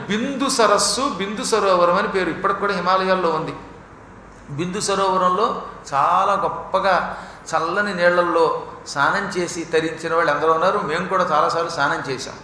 బిందు సరస్సు బిందు సరోవరం అని పేరు ఇప్పటికి కూడా హిమాలయాల్లో ఉంది బిందు సరోవరంలో చాలా గొప్పగా చల్లని నీళ్లలో స్నానం చేసి తరించిన వాళ్ళు ఎందరో ఉన్నారు మేము కూడా చాలాసార్లు స్నానం చేశాం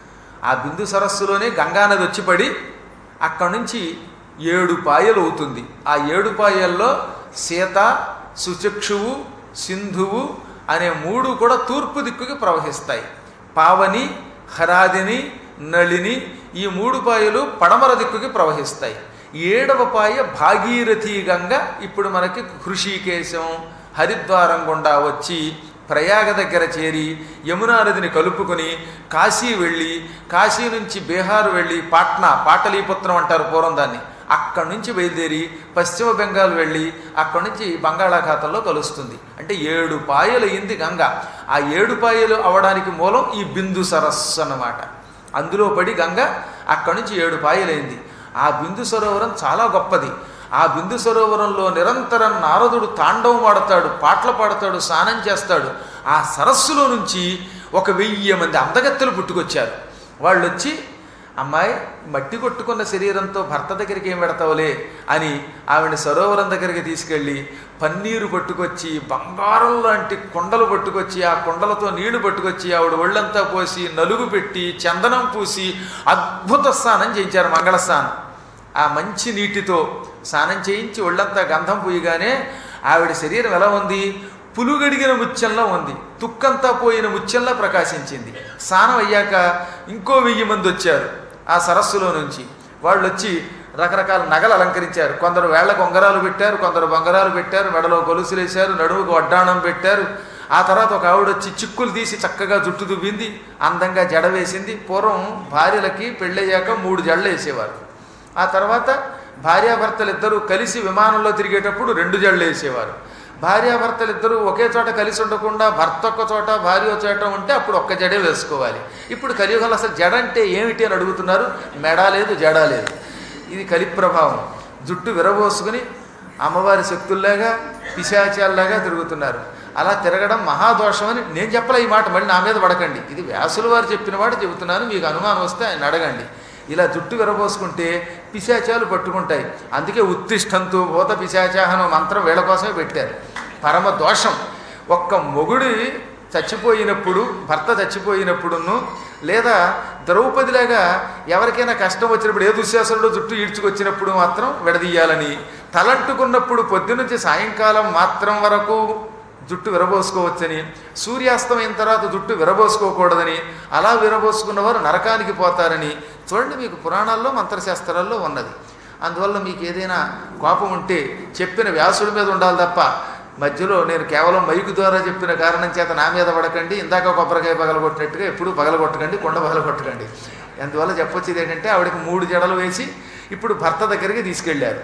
ఆ బిందు సరస్సులోనే గంగానది వచ్చి పడి అక్కడి నుంచి ఏడు పాయలు అవుతుంది ఆ ఏడు పాయల్లో సీత సుచక్షువు సింధువు అనే మూడు కూడా తూర్పు దిక్కుకి ప్రవహిస్తాయి పావని హరాదిని నళిని ఈ మూడు పాయలు పడమర దిక్కుకి ప్రవహిస్తాయి ఏడవ పాయ భాగీరథి గంగ ఇప్పుడు మనకి హృషికేశం హరిద్వారం గుండా వచ్చి ప్రయాగ దగ్గర చేరి యమునా నదిని కలుపుకొని కాశీ వెళ్ళి కాశీ నుంచి బీహార్ వెళ్ళి పాట్నా పాటలీపుత్రం అంటారు పూర్వం దాన్ని అక్కడి నుంచి బయలుదేరి పశ్చిమ బెంగాల్ వెళ్ళి అక్కడి నుంచి బంగాళాఖాతంలో కలుస్తుంది అంటే ఏడు పాయలు అయింది గంగ ఆ ఏడు పాయలు అవడానికి మూలం ఈ బిందు సరస్సు అన్నమాట అందులో పడి గంగ అక్కడి నుంచి ఏడు పాయలైంది ఆ బిందు సరోవరం చాలా గొప్పది ఆ బిందు సరోవరంలో నిరంతరం నారదుడు తాండవం ఆడతాడు పాటలు పాడతాడు స్నానం చేస్తాడు ఆ సరస్సులో నుంచి ఒక వెయ్యి మంది అందగత్తెలు పుట్టుకొచ్చారు వాళ్ళు వచ్చి అమ్మాయి మట్టి కొట్టుకున్న శరీరంతో భర్త దగ్గరికి ఏం పెడతావులే అని ఆవిడ సరోవరం దగ్గరికి తీసుకెళ్ళి పన్నీరు పట్టుకొచ్చి బంగారం లాంటి కుండలు పట్టుకొచ్చి ఆ కుండలతో నీళ్లు పట్టుకొచ్చి ఆవిడ ఒళ్ళంతా పోసి నలుగు పెట్టి చందనం పూసి అద్భుత స్నానం చేయించారు మంగళ స్నానం ఆ మంచి నీటితో స్నానం చేయించి ఒళ్ళంతా గంధం పూయగానే ఆవిడ శరీరం ఎలా ఉంది పులుగడిగిన ముత్యంలా ఉంది తుక్కంతా పోయిన ముత్యంలా ప్రకాశించింది స్నానం అయ్యాక ఇంకో వెయ్యి మంది వచ్చారు ఆ సరస్సులో నుంచి వాళ్ళు వచ్చి రకరకాల నగలు అలంకరించారు కొందరు వేళ్లకు ఉంగరాలు పెట్టారు కొందరు బంగారాలు పెట్టారు మెడలో గొలుసులు వేశారు నడుముకు వడ్డాణం పెట్టారు ఆ తర్వాత ఒక ఆవిడ వచ్చి చిక్కులు తీసి చక్కగా జుట్టు దువ్వింది అందంగా జడ వేసింది పూర్వం భార్యలకి పెళ్ళయ్యాక మూడు జడలు వేసేవారు ఆ తర్వాత భార్యాభర్తలు ఇద్దరూ కలిసి విమానంలో తిరిగేటప్పుడు రెండు జడలు వేసేవారు భార్యాభర్తలు ఇద్దరూ ఒకే చోట కలిసి ఉండకుండా భర్త ఒక్క చోట భార్య ఒక చోట ఉంటే అప్పుడు ఒక్క జడే వేసుకోవాలి ఇప్పుడు కలియుగంలో అసలు జడ అంటే ఏమిటి అని అడుగుతున్నారు మెడ లేదు జడ లేదు ఇది కలి ప్రభావం జుట్టు విరబోసుకుని అమ్మవారి శక్తుల్లాగా పిశాచాల్లాగా తిరుగుతున్నారు అలా తిరగడం మహాదోషమని నేను చెప్పలే ఈ మాట మళ్ళీ నా మీద పడకండి ఇది వ్యాసుల వారు చెప్పిన మాట చెబుతున్నాను మీకు అనుమానం వస్తే ఆయన అడగండి ఇలా జుట్టు విరబోసుకుంటే పిశాచాలు పట్టుకుంటాయి అందుకే ఉత్తిష్టంతు భూత పిశాచాహన మంత్రం వీళ్ళ కోసమే పెట్టారు పరమ దోషం ఒక్క మొగుడి చచ్చిపోయినప్పుడు భర్త చచ్చిపోయినప్పుడును లేదా ద్రౌపదిలాగా ఎవరికైనా కష్టం వచ్చినప్పుడు ఏ దుశ్శాసనుడు జుట్టు ఈడ్చుకొచ్చినప్పుడు మాత్రం విడదీయాలని తలంటుకున్నప్పుడు పొద్దునుంచి సాయంకాలం మాత్రం వరకు జుట్టు విరబోసుకోవచ్చని సూర్యాస్తమైన తర్వాత జుట్టు విరబోసుకోకూడదని అలా విరబోసుకున్నవారు నరకానికి పోతారని చూడండి మీకు పురాణాల్లో మంత్రశాస్త్రాల్లో ఉన్నది అందువల్ల మీకు ఏదైనా కోపం ఉంటే చెప్పిన వ్యాసుడి మీద ఉండాలి తప్ప మధ్యలో నేను కేవలం మైకు ద్వారా చెప్పిన కారణం చేత నా మీద పడకండి ఇందాక కొబ్బరికాయ పగలగొట్టినట్టుగా ఎప్పుడు పగలగొట్టకండి కొండ పగలగొట్టకండి అందువల్ల చెప్పొచ్చేది ఏంటంటే ఆవిడకి మూడు జడలు వేసి ఇప్పుడు భర్త దగ్గరికి తీసుకెళ్ళారు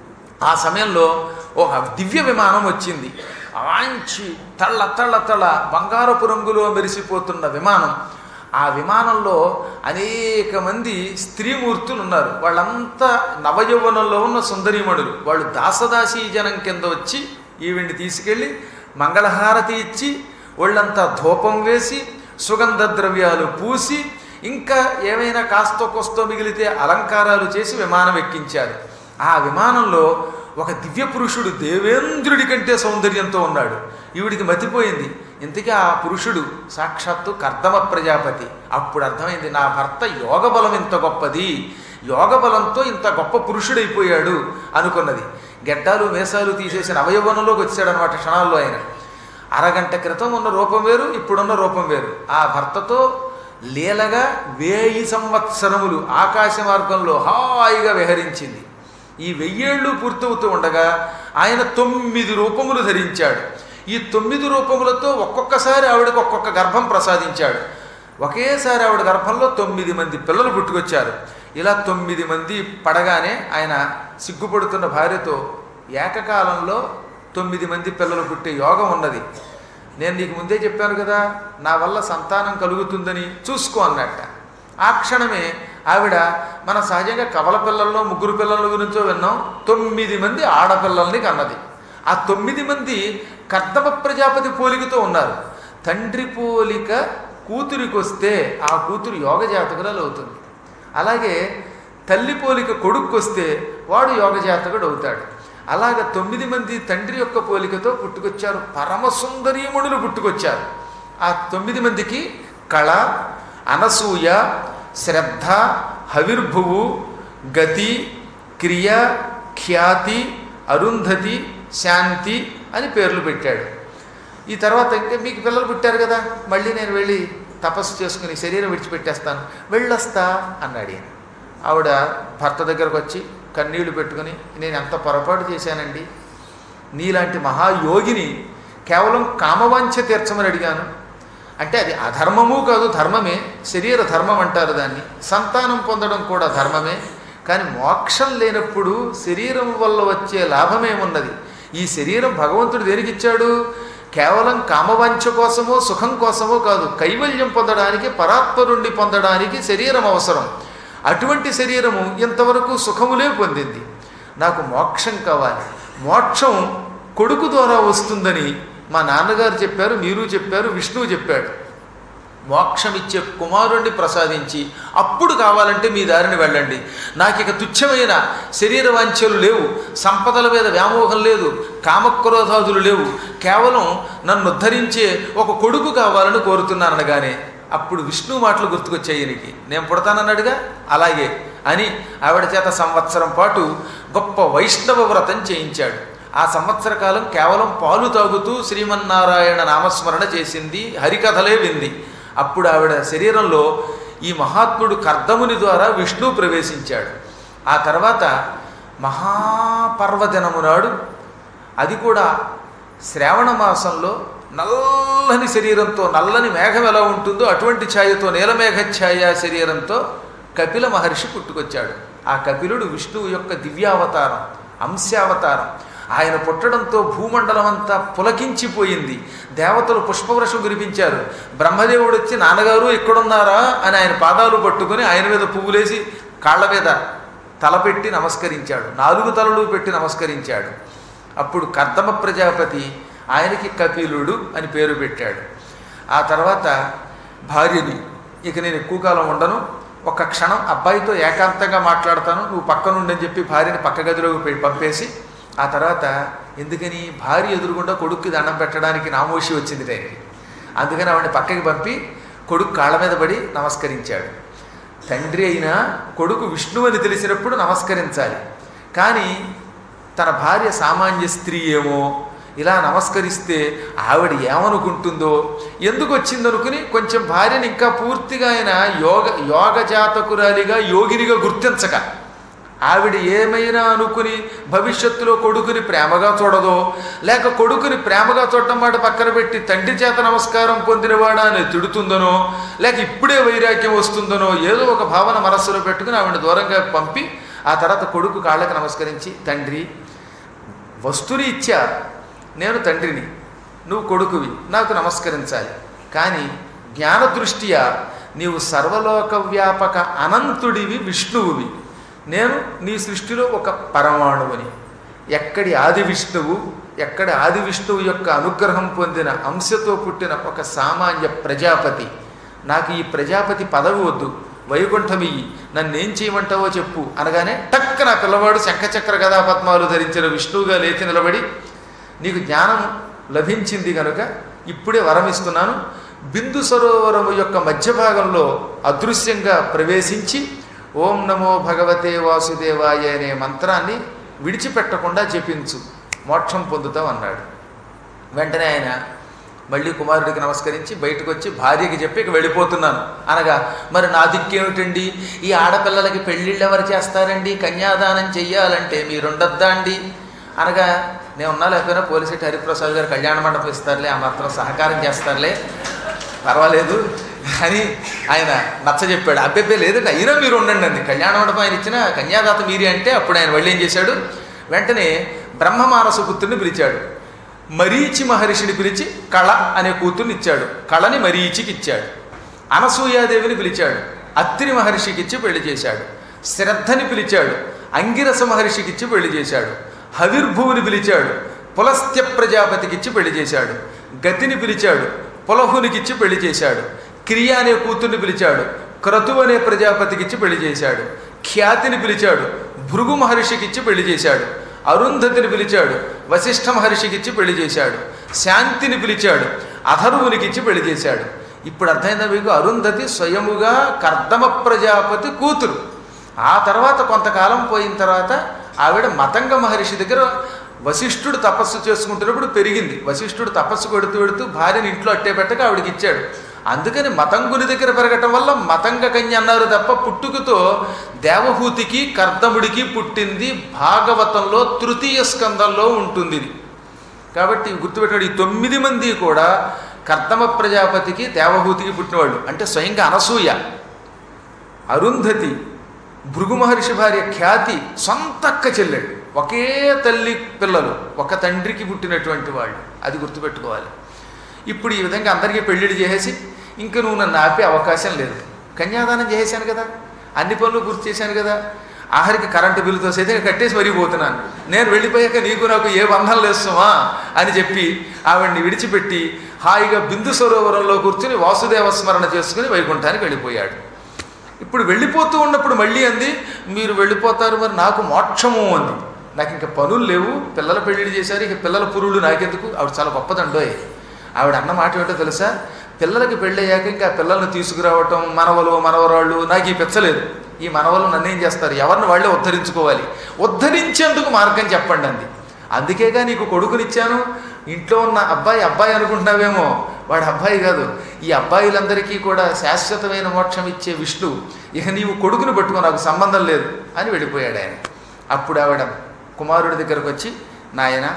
ఆ సమయంలో ఒక దివ్య విమానం వచ్చింది అవాంచి తళ్ళ తళ్ళ తళ్ళ బంగారపు రంగులో మెరిసిపోతున్న విమానం ఆ విమానంలో అనేక మంది స్త్రీమూర్తులు ఉన్నారు వాళ్ళంతా నవయౌవనంలో ఉన్న సుందరీమణులు వాళ్ళు దాసదాసీ జనం కింద వచ్చి ఈవిడ్ని తీసుకెళ్ళి మంగళహారతి ఇచ్చి ఒళ్ళంతా ధూపం వేసి సుగంధ ద్రవ్యాలు పూసి ఇంకా ఏమైనా కాస్తో కొస్తో మిగిలితే అలంకారాలు చేసి విమానం ఎక్కించారు ఆ విమానంలో ఒక దివ్య పురుషుడు దేవేంద్రుడి కంటే సౌందర్యంతో ఉన్నాడు ఈవిడికి మతిపోయింది ఇంతకీ ఆ పురుషుడు సాక్షాత్తు కర్దమ ప్రజాపతి అప్పుడు అర్థమైంది నా భర్త యోగ బలం ఇంత గొప్పది యోగ బలంతో ఇంత గొప్ప పురుషుడైపోయాడు అనుకున్నది గెడ్డాలు మేసాలు తీసేసిన అవయవనంలోకి వచ్చాడనమాట క్షణాల్లో ఆయన అరగంట క్రితం ఉన్న రూపం వేరు ఇప్పుడున్న రూపం వేరు ఆ భర్తతో లీలగా వేయి సంవత్సరములు ఆకాశ మార్గంలో హాయిగా విహరించింది ఈ వెయ్యేళ్ళు పూర్తవుతూ ఉండగా ఆయన తొమ్మిది రూపములు ధరించాడు ఈ తొమ్మిది రూపములతో ఒక్కొక్కసారి ఆవిడకి ఒక్కొక్క గర్భం ప్రసాదించాడు ఒకేసారి ఆవిడ గర్భంలో తొమ్మిది మంది పిల్లలు పుట్టుకొచ్చారు ఇలా తొమ్మిది మంది పడగానే ఆయన సిగ్గుపడుతున్న భార్యతో ఏకకాలంలో తొమ్మిది మంది పిల్లలు పుట్టే యోగం ఉన్నది నేను నీకు ముందే చెప్పాను కదా నా వల్ల సంతానం కలుగుతుందని చూసుకో అన్నట్ట ఆ క్షణమే ఆవిడ మన సహజంగా కవల పిల్లల్లో ముగ్గురు పిల్లల గురించో విన్నాం తొమ్మిది మంది ఆడపిల్లల్ని కన్నది ఆ తొమ్మిది మంది కర్దమ ప్రజాపతి పోలికతో ఉన్నారు తండ్రి పోలిక కూతురికి వస్తే ఆ కూతురు యోగ జాతకురాలు అవుతుంది అలాగే తల్లి పోలిక కొడుక్కొస్తే వాడు యోగజాతకుడు అవుతాడు అలాగ తొమ్మిది మంది తండ్రి యొక్క పోలికతో పుట్టుకొచ్చారు పరమ సుందరీమణులు పుట్టుకొచ్చారు ఆ తొమ్మిది మందికి కళ అనసూయ శ్రద్ధ హవిర్భువు గతి క్రియ ఖ్యాతి అరుంధతి శాంతి అని పేర్లు పెట్టాడు ఈ తర్వాత ఇంకా మీకు పిల్లలు పుట్టారు కదా మళ్ళీ నేను వెళ్ళి తపస్సు చేసుకుని శరీరం విడిచిపెట్టేస్తాను వెళ్ళొస్తా అన్నాడు ఈయన ఆవిడ భర్త దగ్గరకు వచ్చి కన్నీళ్లు పెట్టుకుని నేను ఎంత పొరపాటు చేశానండి నీలాంటి మహాయోగిని కేవలం కామవాంఛ తీర్చమని అడిగాను అంటే అది అధర్మము కాదు ధర్మమే శరీర ధర్మం అంటారు దాన్ని సంతానం పొందడం కూడా ధర్మమే కానీ మోక్షం లేనప్పుడు శరీరం వల్ల వచ్చే లాభమేమున్నది ఈ శరీరం భగవంతుడు దేనికి ఇచ్చాడు కేవలం కామవాంఛ కోసమో సుఖం కోసమో కాదు కైవల్యం పొందడానికి పరాత్పరుణ్ణి పొందడానికి శరీరం అవసరం అటువంటి శరీరము ఇంతవరకు సుఖములే పొందింది నాకు మోక్షం కావాలి మోక్షం కొడుకు ద్వారా వస్తుందని మా నాన్నగారు చెప్పారు మీరు చెప్పారు విష్ణువు చెప్పాడు మోక్షమిచ్చే కుమారుణ్ణి ప్రసాదించి అప్పుడు కావాలంటే మీ దారిని వెళ్ళండి నాకు ఇక తుచ్చమైన శరీర వాంఛలు లేవు సంపదల మీద వ్యామోహం లేదు కామక్రోధాదులు లేవు కేవలం నన్ను ఉద్ధరించే ఒక కొడుకు కావాలని కోరుతున్నాను అనగానే అప్పుడు విష్ణు మాటలు గుర్తుకొచ్చాయి ఈయనకి నేను పుడతానన్నాడుగా అలాగే అని ఆవిడ చేత సంవత్సరం పాటు గొప్ప వైష్ణవ వ్రతం చేయించాడు ఆ సంవత్సర కాలం కేవలం పాలు తాగుతూ శ్రీమన్నారాయణ నామస్మరణ చేసింది హరికథలే వింది అప్పుడు ఆవిడ శరీరంలో ఈ మహాత్ముడు కర్దముని ద్వారా విష్ణువు ప్రవేశించాడు ఆ తర్వాత మహాపర్వదినము నాడు అది కూడా శ్రావణ మాసంలో నల్లని శరీరంతో నల్లని మేఘం ఎలా ఉంటుందో అటువంటి ఛాయతో నీలమేఘ ఛాయ శరీరంతో కపిల మహర్షి పుట్టుకొచ్చాడు ఆ కపిలుడు విష్ణువు యొక్క దివ్యావతారం అంశావతారం ఆయన పుట్టడంతో భూమండలం అంతా పులకించిపోయింది దేవతలు పుష్పవృషం కురిపించారు బ్రహ్మదేవుడు వచ్చి నాన్నగారు ఇక్కడున్నారా అని ఆయన పాదాలు పట్టుకుని ఆయన మీద పువ్వులేసి కాళ్ళ మీద తలపెట్టి నమస్కరించాడు నాలుగు తలలు పెట్టి నమస్కరించాడు అప్పుడు కర్దమ ప్రజాపతి ఆయనకి కపిలుడు అని పేరు పెట్టాడు ఆ తర్వాత భార్యని ఇక నేను ఎక్కువ కాలం ఉండను ఒక క్షణం అబ్బాయితో ఏకాంతంగా మాట్లాడతాను నువ్వు పక్కనుండని చెప్పి భార్యని పక్క గదిలోకి పె- పంపేసి ఆ తర్వాత ఎందుకని భార్య ఎదురుగుండా కొడుక్కి దండం పెట్టడానికి నామోషి వచ్చింది ఆయనకి అందుకని ఆవిడని పక్కకి పంపి కొడుకు కాళ్ళ మీద పడి నమస్కరించాడు తండ్రి అయినా కొడుకు విష్ణువు అని తెలిసినప్పుడు నమస్కరించాలి కానీ తన భార్య సామాన్య స్త్రీ ఏమో ఇలా నమస్కరిస్తే ఆవిడ ఏమనుకుంటుందో ఎందుకు వచ్చిందనుకుని కొంచెం భార్యని ఇంకా పూర్తిగా ఆయన యోగ యోగ జాతకురాలిగా యోగినిగా గుర్తించక ఆవిడ ఏమైనా అనుకుని భవిష్యత్తులో కొడుకుని ప్రేమగా చూడదో లేక కొడుకుని ప్రేమగా చూడటం మాట పక్కన పెట్టి తండ్రి చేత నమస్కారం పొందినవాడా అని తిడుతుందనో లేక ఇప్పుడే వైరాగ్యం వస్తుందనో ఏదో ఒక భావన మనస్సులో పెట్టుకుని ఆవిడ దూరంగా పంపి ఆ తర్వాత కొడుకు కాళ్ళకి నమస్కరించి తండ్రి వస్తుని ఇచ్చా నేను తండ్రిని నువ్వు కొడుకువి నాకు నమస్కరించాలి కానీ జ్ఞానదృష్ట్యా నీవు సర్వలోక వ్యాపక అనంతుడివి విష్ణువువి నేను నీ సృష్టిలో ఒక పరమాణువుని ఎక్కడి ఆది విష్ణువు ఎక్కడ ఆది విష్ణువు యొక్క అనుగ్రహం పొందిన అంశతో పుట్టిన ఒక సామాన్య ప్రజాపతి నాకు ఈ ప్రజాపతి పదవి వద్దు వైకుంఠమియ్యి నన్నేం చేయమంటావో చెప్పు అనగానే టక్క నా పిల్లవాడు శంఖచక్ర గదా పద్మాలు ధరించిన విష్ణువుగా లేచి నిలబడి నీకు జ్ఞానం లభించింది కనుక ఇప్పుడే వరమిస్తున్నాను బిందు సరోవరము యొక్క మధ్య భాగంలో అదృశ్యంగా ప్రవేశించి ఓం నమో భగవతే వాసుదేవాయ అనే మంత్రాన్ని విడిచిపెట్టకుండా జపించు మోక్షం పొందుతావు అన్నాడు వెంటనే ఆయన మళ్ళీ కుమారుడికి నమస్కరించి బయటకు వచ్చి భార్యకి చెప్పి ఇక వెళ్ళిపోతున్నాను అనగా మరి నా దిక్కేమిటండి ఈ ఆడపిల్లలకి పెళ్ళిళ్ళు ఎవరు చేస్తారండి కన్యాదానం చెయ్యాలంటే మీరుండద్దా అండి అనగా నేను ఉన్నా లేకపోయినా పోలిసెట్టి హరిప్రసాద్ గారు కళ్యాణ మండపం ఇస్తారులే ఆ మాత్రం సహకారం చేస్తారులే పర్వాలేదు అని ఆయన నచ్చ చెప్పాడు అబ్బెబ్బే లేదండి అయినా మీరు ఉండండి అండి కళ్యాణ మండపం ఆయన ఇచ్చిన కన్యాదాత మీరే అంటే అప్పుడు ఆయన మళ్ళీ ఏం చేశాడు వెంటనే బ్రహ్మమానస పుత్రుని పిలిచాడు మరీచి మహర్షిని పిలిచి కళ అనే కూతుర్ని ఇచ్చాడు కళని మరీచికి ఇచ్చాడు అనసూయాదేవిని పిలిచాడు అత్రి మహర్షికి ఇచ్చి పెళ్లి చేశాడు శ్రద్ధని పిలిచాడు అంగిరస మహర్షికి ఇచ్చి పెళ్లి చేశాడు హవిర్భువుని పిలిచాడు పులస్త్య ప్రజాపతికి ఇచ్చి పెళ్లి చేశాడు గతిని పిలిచాడు పులహునికిచ్చి పెళ్లి చేశాడు క్రియ అనే కూతుర్ని పిలిచాడు క్రతు అనే ప్రజాపతికిచ్చి పెళ్లి చేశాడు ఖ్యాతిని పిలిచాడు భృగు మహర్షికిచ్చి పెళ్లి చేశాడు అరుంధతిని పిలిచాడు వశిష్ఠ మహర్షికిచ్చి పెళ్లి చేశాడు శాంతిని పిలిచాడు అధర్వునికిచ్చి పెళ్లి చేశాడు ఇప్పుడు అర్థమైందా మీకు అరుంధతి స్వయముగా కర్దమ ప్రజాపతి కూతురు ఆ తర్వాత కొంతకాలం పోయిన తర్వాత ఆవిడ మతంగ మహర్షి దగ్గర వశిష్ఠుడు తపస్సు చేసుకుంటున్నప్పుడు పెరిగింది వశిష్ఠుడు తపస్సు కొడుతూ పెడుతూ భార్యని ఇంట్లో అట్టే పెట్టక ఆవిడకి ఇచ్చాడు అందుకని మతంగుని దగ్గర పెరగటం వల్ల మతంగ కన్య అన్నారు తప్ప పుట్టుకతో దేవహూతికి కర్దముడికి పుట్టింది భాగవతంలో తృతీయ స్కందంలో ఉంటుంది ఇది కాబట్టి గుర్తుపెట్టాడు ఈ తొమ్మిది మంది కూడా కర్దమ ప్రజాపతికి దేవహూతికి పుట్టినవాళ్ళు అంటే స్వయంగా అనసూయ అరుంధతి భృగు మహర్షి భార్య ఖ్యాతి సొంతక్క చెల్లెడు ఒకే తల్లి పిల్లలు ఒక తండ్రికి పుట్టినటువంటి వాళ్ళు అది గుర్తుపెట్టుకోవాలి ఇప్పుడు ఈ విధంగా అందరికీ పెళ్ళిళ్ళు చేసేసి ఇంక నువ్వు నన్ను ఆపే అవకాశం లేదు కన్యాదానం చేసేసాను కదా అన్ని పనులు గుర్తు చేశాను కదా ఆఖరికి కరెంటు బిల్లుతో సైతం కట్టేసి మరీ పోతున్నాను నేను వెళ్ళిపోయాక నీకు నాకు ఏ బంధం లేస్తామా అని చెప్పి ఆవిడ్ని విడిచిపెట్టి హాయిగా బిందు సరోవరంలో కూర్చుని వాసుదేవ స్మరణ చేసుకుని వైకుంఠానికి వెళ్ళిపోయాడు ఇప్పుడు వెళ్ళిపోతూ ఉన్నప్పుడు మళ్ళీ అంది మీరు వెళ్ళిపోతారు మరి నాకు మోక్షము అంది నాకు ఇంకా పనులు లేవు పిల్లల పెళ్లిళ్ళు చేశారు ఇక పిల్లల పురుళ్ళు నాకెందుకు ఆవిడ చాలా గొప్పదండోయ్ ఆవిడ అన్న మాట ఏంటో తెలుసా పిల్లలకి పెళ్ళయ్యాక ఇంకా పిల్లల్ని తీసుకురావటం మనవలు మనవరాళ్ళు నాకు ఈ పెచ్చలేదు ఈ మనవలు నన్ను ఏం చేస్తారు ఎవరిని వాళ్ళే ఉద్ధరించుకోవాలి ఉద్ధరించేందుకు మార్గం చెప్పండి అంది అందుకేగా నీకు కొడుకునిచ్చాను ఇంట్లో ఉన్న అబ్బాయి అబ్బాయి అనుకుంటున్నావేమో వాడు అబ్బాయి కాదు ఈ అబ్బాయిలందరికీ కూడా శాశ్వతమైన మోక్షం ఇచ్చే విష్ణు ఇక నీవు కొడుకుని పట్టుకో నాకు సంబంధం లేదు అని వెళ్ళిపోయాడు ఆయన అప్పుడు ఆవిడ కుమారుడి దగ్గరకు వచ్చి నాయన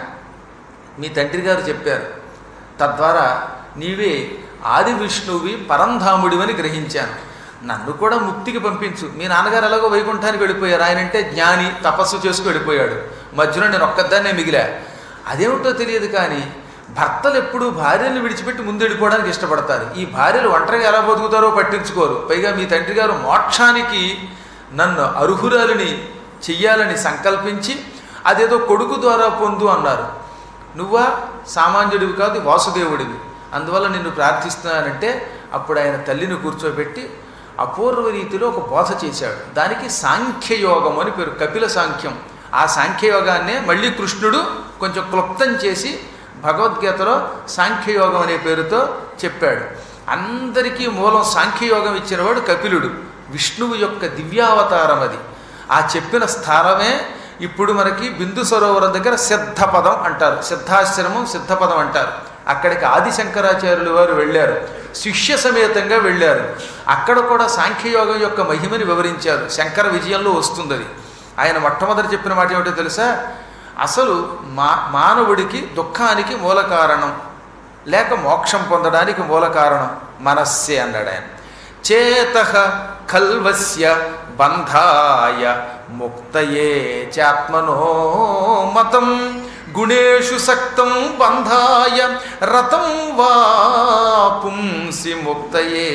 మీ తండ్రి గారు చెప్పారు తద్వారా నీవే ఆది విష్ణువి పరంధాముడివని గ్రహించాను నన్ను కూడా ముక్తికి పంపించు మీ నాన్నగారు ఎలాగో వైకుంఠానికి వెళ్ళిపోయారు ఆయన అంటే జ్ఞాని తపస్సు చేసుకు వెళ్ళిపోయాడు మధ్యలో నేను ఒక్కదాన్నే మిగిలా అదేమిటో తెలియదు కానీ భర్తలు ఎప్పుడూ భార్యను విడిచిపెట్టి ముందు వెళ్ళిపోవడానికి ఇష్టపడతారు ఈ భార్యలు ఒంటరిగా ఎలా బతుకుతారో పట్టించుకోరు పైగా మీ తండ్రి గారు మోక్షానికి నన్ను అర్హురాలిని చెయ్యాలని సంకల్పించి అదేదో కొడుకు ద్వారా పొందు అన్నారు నువ్వా సామాన్యుడివి కాదు వాసుదేవుడివి అందువల్ల నిన్ను ప్రార్థిస్తున్నానంటే అప్పుడు ఆయన తల్లిని కూర్చోబెట్టి అపూర్వ రీతిలో ఒక బోధ చేశాడు దానికి సాంఖ్యయోగం అని పేరు కపిల సాంఖ్యం ఆ సాంఖ్యయోగాన్నే మళ్ళీ కృష్ణుడు కొంచెం క్లుప్తం చేసి భగవద్గీతలో సాంఖ్యయోగం అనే పేరుతో చెప్పాడు అందరికీ మూలం సాంఖ్యయోగం ఇచ్చినవాడు కపిలుడు విష్ణువు యొక్క దివ్యావతారం అది ఆ చెప్పిన స్థానమే ఇప్పుడు మనకి బిందు సరోవరం దగ్గర సిద్ధపదం అంటారు సిద్ధాశ్రమం సిద్ధపదం అంటారు అక్కడికి ఆది శంకరాచార్యులు వారు వెళ్ళారు శిష్య సమేతంగా వెళ్ళారు అక్కడ కూడా సాంఖ్యయోగం యొక్క మహిమని వివరించారు శంకర విజయంలో వస్తుంది అది ఆయన మొట్టమొదటి చెప్పిన మాట ఏమిటో తెలుసా అసలు మా మానవుడికి దుఃఖానికి మూల కారణం లేక మోక్షం పొందడానికి మూల కారణం మనస్సే అన్నాడు ఆయన చేత కల్వస్య బంధాయ ముక్తయే చాత్మనో మతం గుణేషు సక్తం బంధాయ రతం వా పుంసి ముక్తయే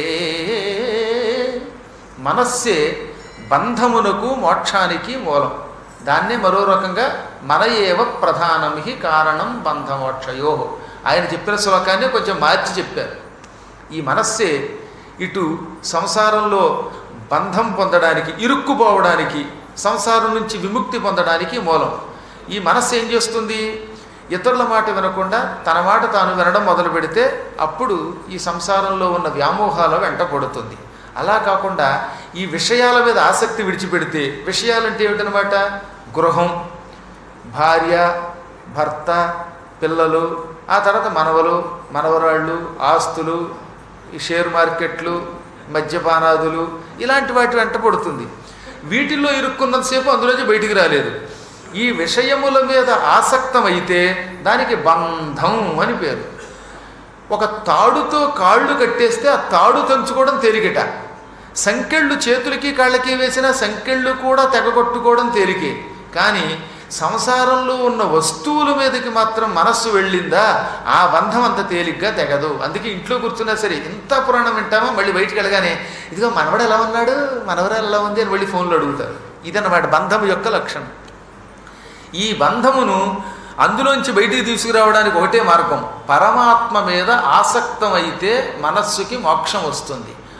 మనస్సే బంధమునకు మోక్షానికి మూలం దాన్నే మరో రకంగా మన ఏవ ప్రధానం హి కారణం బంధమోక్షయో ఆయన చెప్పిన శ్లోకాన్ని కొంచెం మార్చి చెప్పారు ఈ మనస్సే ఇటు సంసారంలో బంధం పొందడానికి ఇరుక్కుపోవడానికి సంసారం నుంచి విముక్తి పొందడానికి మూలం ఈ మనస్సు ఏం చేస్తుంది ఇతరుల మాట వినకుండా తన మాట తాను వినడం మొదలు పెడితే అప్పుడు ఈ సంసారంలో ఉన్న వ్యామోహాల వెంట పడుతుంది అలా కాకుండా ఈ విషయాల మీద ఆసక్తి విడిచిపెడితే విషయాలంటే ఏమిటనమాట గృహం భార్య భర్త పిల్లలు ఆ తర్వాత మనవలు మనవరాళ్ళు ఆస్తులు ఈ షేర్ మార్కెట్లు మద్యపానాదులు ఇలాంటి వాటి వెంట పడుతుంది వీటిల్లో ఇరుక్కున్నంతసేపు అందులోంచి బయటికి రాలేదు ఈ విషయముల మీద ఆసక్తమైతే దానికి బంధం అని పేరు ఒక తాడుతో కాళ్ళు కట్టేస్తే ఆ తాడు తెంచుకోవడం తేలికట సంకెళ్ళు చేతులకి కాళ్ళకి వేసిన సంకెళ్ళు కూడా తెగగొట్టుకోవడం తేలికే కానీ సంసారంలో ఉన్న వస్తువుల మీదకి మాత్రం మనస్సు వెళ్ళిందా ఆ బంధం అంత తేలిగ్గా తెగదు అందుకే ఇంట్లో కూర్చున్నా సరే ఇంత పురాణం వింటామా మళ్ళీ బయటికి వెళ్ళగానే ఇదిగో మనవడు ఎలా ఉన్నాడు మనవరాలు ఎలా ఉంది అని మళ్ళీ ఫోన్లో అడుగుతారు ఇదన్నమాట బంధం యొక్క లక్షణం ఈ బంధమును అందులోంచి బయటికి తీసుకురావడానికి ఒకటే మార్గం పరమాత్మ మీద ఆసక్తం అయితే మనస్సుకి మోక్షం వస్తుంది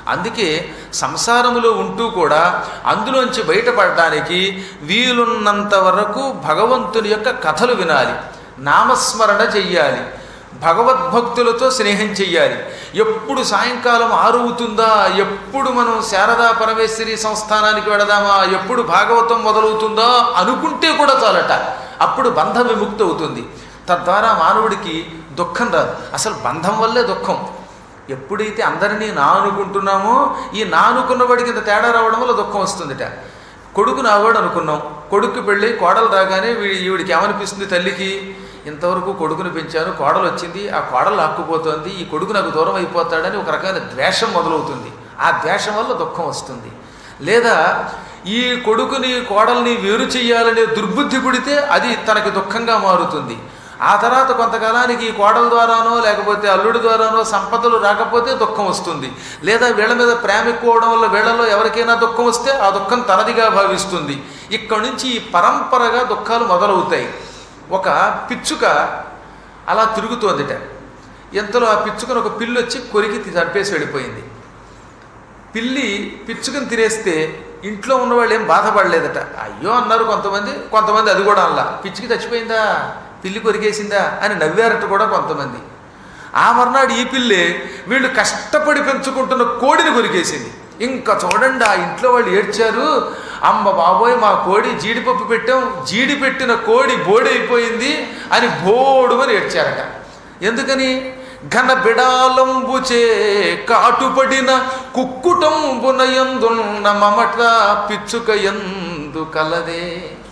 అందుకే సంసారములో ఉంటూ కూడా అందులోంచి బయటపడడానికి వీలున్నంత వరకు భగవంతుని యొక్క కథలు వినాలి నామస్మరణ చెయ్యాలి భగవద్భక్తులతో స్నేహం చెయ్యాలి ఎప్పుడు సాయంకాలం ఆరువుతుందా ఎప్పుడు మనం శారదా పరమేశ్వరి సంస్థానానికి వెడదామా ఎప్పుడు భాగవతం మొదలవుతుందా అనుకుంటే కూడా చాలట అప్పుడు బంధ విముక్తి అవుతుంది తద్వారా మానవుడికి దుఃఖం రాదు అసలు బంధం వల్లే దుఃఖం ఎప్పుడైతే అందరినీ నా అనుకుంటున్నామో ఈ నా అనుకున్న వాడికి ఇంత తేడా రావడం వల్ల దుఃఖం వస్తుందిట కొడుకు నావాడు అనుకున్నాం కొడుకు పెళ్ళి కోడలు రాగానే వీ- ఈవిడికి ఏమనిపిస్తుంది తల్లికి ఇంతవరకు కొడుకుని పెంచాను కోడలు వచ్చింది ఆ కోడలు లాక్కుపోతోంది ఈ కొడుకు నాకు దూరం అయిపోతాడని ఒక రకమైన ద్వేషం మొదలవుతుంది ఆ ద్వేషం వల్ల దుఃఖం వస్తుంది లేదా ఈ కొడుకుని కోడల్ని వేరు చెయ్యాలనే దుర్బుద్ధి పుడితే అది తనకి దుఃఖంగా మారుతుంది ఆ తర్వాత కొంతకాలానికి ఈ కోడల ద్వారానో లేకపోతే అల్లుడి ద్వారానో సంపదలు రాకపోతే దుఃఖం వస్తుంది లేదా వీళ్ళ మీద ప్రేమ ఎక్కువడం వల్ల వీళ్ళలో ఎవరికైనా దుఃఖం వస్తే ఆ దుఃఖం తనదిగా భావిస్తుంది ఇక్కడి నుంచి ఈ పరంపరగా దుఃఖాలు మొదలవుతాయి ఒక పిచ్చుక అలా తిరుగుతోందిట ఎంతలో ఆ పిచ్చుకను ఒక పిల్లి వచ్చి కొరికి చంపేసి వెళ్ళిపోయింది పిల్లి పిచ్చుకని తినేస్తే ఇంట్లో ఉన్నవాళ్ళు ఏం బాధపడలేదట అయ్యో అన్నారు కొంతమంది కొంతమంది అది కూడా అల్లా పిచ్చికి చచ్చిపోయిందా పిల్లి కొరికేసిందా అని నవ్వారట కూడా కొంతమంది ఆ మర్నాడు ఈ పిల్లి వీళ్ళు కష్టపడి పెంచుకుంటున్న కోడిని కొరికేసింది ఇంకా చూడండి ఆ ఇంట్లో వాళ్ళు ఏడ్చారు అమ్మ బాబోయ్ మా కోడి జీడిపప్పు పెట్టాం జీడి పెట్టిన కోడి బోడైపోయింది అని బోడు అని ఏడ్చారట ఎందుకని ఘన బిడాలంబుచే కాటుపడిన కుక్కుటంబునయందున్న మమట పిచ్చుక ఎందు కలదే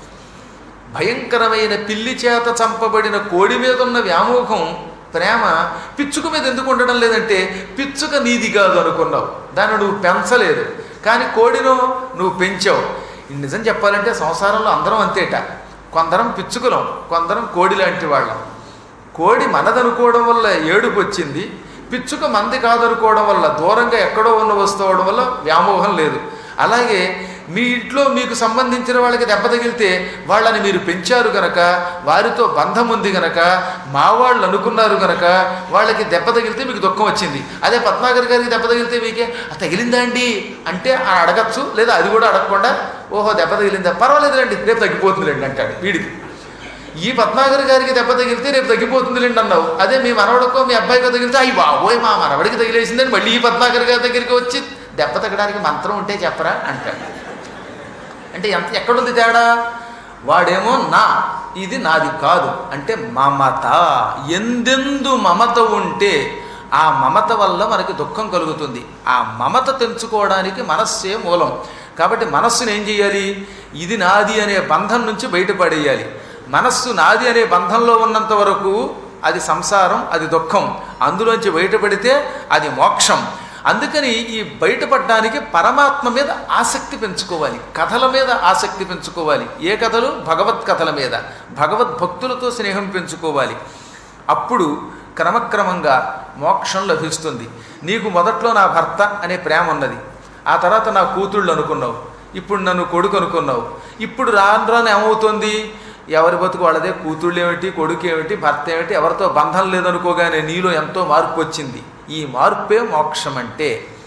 భయంకరమైన పిల్లి చేత చంపబడిన కోడి మీద ఉన్న వ్యామోహం ప్రేమ పిచ్చుక మీద ఎందుకు ఉండడం లేదంటే పిచ్చుక నీది కాదు అనుకున్నావు దాన్ని నువ్వు పెంచలేదు కానీ కోడిను నువ్వు పెంచావు నిజం చెప్పాలంటే సంసారంలో అందరం అంతేట కొందరం పిచ్చుకలం కొందరం కోడి లాంటి వాళ్ళం కోడి మనదనుకోవడం వల్ల ఏడుపు వచ్చింది పిచ్చుక మంది కాదనుకోవడం వల్ల దూరంగా ఎక్కడో ఉన్న వస్తువు అవడం వల్ల వ్యామోహం లేదు అలాగే మీ ఇంట్లో మీకు సంబంధించిన వాళ్ళకి దెబ్బ తగిలితే వాళ్ళని మీరు పెంచారు గనక వారితో బంధం ఉంది గనక మా వాళ్ళు అనుకున్నారు గనక వాళ్ళకి దెబ్బ తగిలితే మీకు దుఃఖం వచ్చింది అదే పద్మాగర్ గారికి దెబ్బ తగిలితే మీకే "ఆ, తగిలిందా అండి అంటే ఆ అడగచ్చు లేదా అది కూడా అడగకుండా ఓహో దెబ్బ తగిలిందా పర్వాలేదులేండి రేపు తగ్గిపోతుందిలేండి అంటాడు వీడికి ఈ పద్మాగర్ గారికి దెబ్బ తగిలితే రేపు తగ్గిపోతుందిలేండి అన్నావు అదే మీ మనవడికో మీ అబ్బాయికో తగిలితే అయ్యి బాబోయ్ మా మనవడికి తగిలేసిందని మళ్ళీ ఈ పద్మాగర్ గారి దగ్గరికి వచ్చి దెబ్బ తగ్గడానికి మంత్రం ఉంటే చెప్పరా అంటాడు అంటే ఎంత ఎక్కడుంది తేడా వాడేమో నా ఇది నాది కాదు అంటే మమత ఎందెందు మమత ఉంటే ఆ మమత వల్ల మనకి దుఃఖం కలుగుతుంది ఆ మమత తెంచుకోవడానికి మనస్సే మూలం కాబట్టి మనస్సును ఏం చేయాలి ఇది నాది అనే బంధం నుంచి బయటపడేయాలి మనస్సు నాది అనే బంధంలో ఉన్నంత వరకు అది సంసారం అది దుఃఖం అందులోంచి బయటపడితే అది మోక్షం అందుకని ఈ బయటపడడానికి పరమాత్మ మీద ఆసక్తి పెంచుకోవాలి కథల మీద ఆసక్తి పెంచుకోవాలి ఏ కథలు భగవత్ కథల మీద భగవద్భక్తులతో స్నేహం పెంచుకోవాలి అప్పుడు క్రమక్రమంగా మోక్షం లభిస్తుంది నీకు మొదట్లో నా భర్త అనే ప్రేమ ఉన్నది ఆ తర్వాత నా కూతుళ్ళు అనుకున్నావు ఇప్పుడు నన్ను కొడుకు అనుకున్నావు ఇప్పుడు రాను రాను ఏమవుతుంది ఎవరి బతుకు వాళ్ళదే కూతుళ్ళు ఏమిటి కొడుకు ఏమిటి భర్త ఏమిటి ఎవరితో బంధం లేదనుకోగానే నీలో ఎంతో మార్పు వచ్చింది ఈ మార్పే మోక్షం అంటే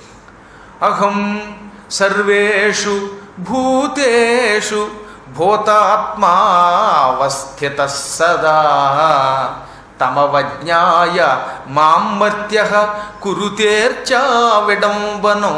అహం సర్వేషు భూతేషు భూతాత్మావస్థిత సదా తమవజ్ఞాయ మామర్త్య కురుతేర్చా విడంబనం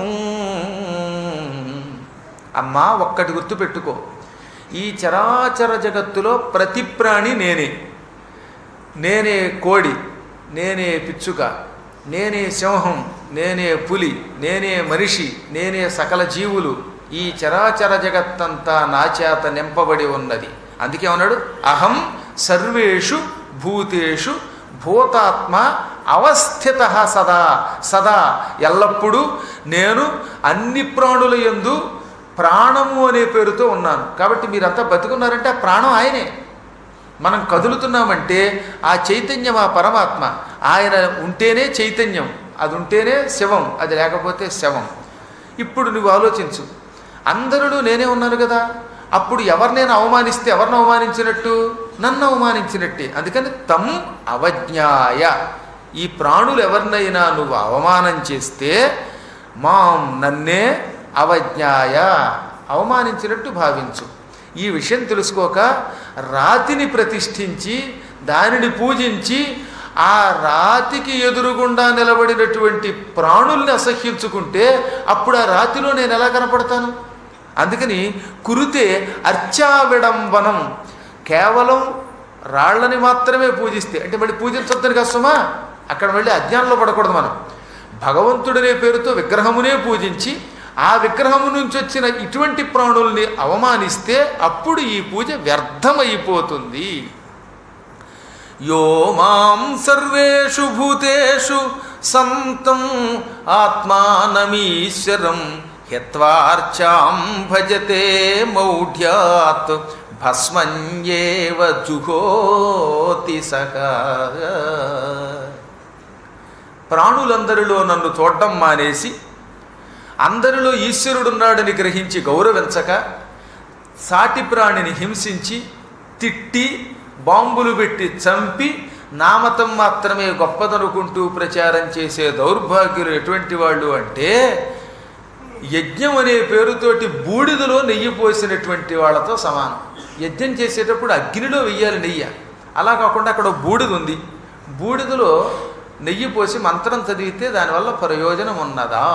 అమ్మా ఒక్కటి గుర్తుపెట్టుకో ఈ చరాచర జగత్తులో ప్రతి ప్రాణి నేనే నేనే కోడి నేనే పిచ్చుక నేనే సింహం నేనే పులి నేనే మనిషి నేనే సకల జీవులు ఈ చరాచర జగత్తంతా నా చేత నింపబడి ఉన్నది అందుకే ఉన్నాడు అహం సర్వేషు భూతేషు భూతాత్మ అవస్థిత సదా సదా ఎల్లప్పుడూ నేను అన్ని ప్రాణుల యందు ప్రాణము అనే పేరుతో ఉన్నాను కాబట్టి మీరంతా బతుకున్నారంటే ఆ ప్రాణం ఆయనే మనం కదులుతున్నామంటే ఆ చైతన్యం ఆ పరమాత్మ ఆయన ఉంటేనే చైతన్యం అది ఉంటేనే శవం అది లేకపోతే శవం ఇప్పుడు నువ్వు ఆలోచించు అందరిలో నేనే ఉన్నాను కదా అప్పుడు ఎవరు నేను అవమానిస్తే ఎవరిని అవమానించినట్టు నన్ను అవమానించినట్టే అందుకని తమ్ అవజ్ఞాయ ఈ ప్రాణులు ఎవరినైనా నువ్వు అవమానం చేస్తే మాం నన్నే అవజ్ఞాయ అవమానించినట్టు భావించు ఈ విషయం తెలుసుకోక రాతిని ప్రతిష్ఠించి దానిని పూజించి ఆ రాతికి ఎదురుగుండా నిలబడినటువంటి ప్రాణుల్ని అసహ్యించుకుంటే అప్పుడు ఆ రాతిలో నేను ఎలా కనపడతాను అందుకని కురితే అర్చావిడంబనం కేవలం రాళ్ళని మాత్రమే పూజిస్తే అంటే మళ్ళీ పూజించొద్దని కష్టమా అక్కడ మళ్ళీ అజ్ఞానంలో పడకూడదు మనం భగవంతుడనే పేరుతో విగ్రహమునే పూజించి ఆ విగ్రహము నుంచి వచ్చిన ఇటువంటి ప్రాణుల్ని అవమానిస్తే అప్పుడు ఈ పూజ వ్యర్థమైపోతుంది యో మాం సర్వేషు భూతేషు సంతం ఆత్మానమీశ్వరం హ్యత్వార్చాం భజతే మౌఢ్యాత్ భస్మన్యేవ జుహోతి సహా ప్రాణులందరిలో నన్ను చూడడం మానేసి అందరిలో ఈశ్వరుడున్నాడని గ్రహించి గౌరవించక సాటి ప్రాణిని హింసించి తిట్టి బాంబులు పెట్టి చంపి నామతం మాత్రమే గొప్పదనుకుంటూ ప్రచారం చేసే దౌర్భాగ్యులు ఎటువంటి వాళ్ళు అంటే యజ్ఞం అనే పేరుతోటి బూడిదలో నెయ్యి పోసినటువంటి వాళ్ళతో సమానం యజ్ఞం చేసేటప్పుడు అగ్నిలో వెయ్యాలి నెయ్యి అలా కాకుండా అక్కడ ఒక బూడిద ఉంది బూడిదలో నెయ్యి పోసి మంత్రం చదివితే దానివల్ల ప్రయోజనం ఉన్నదా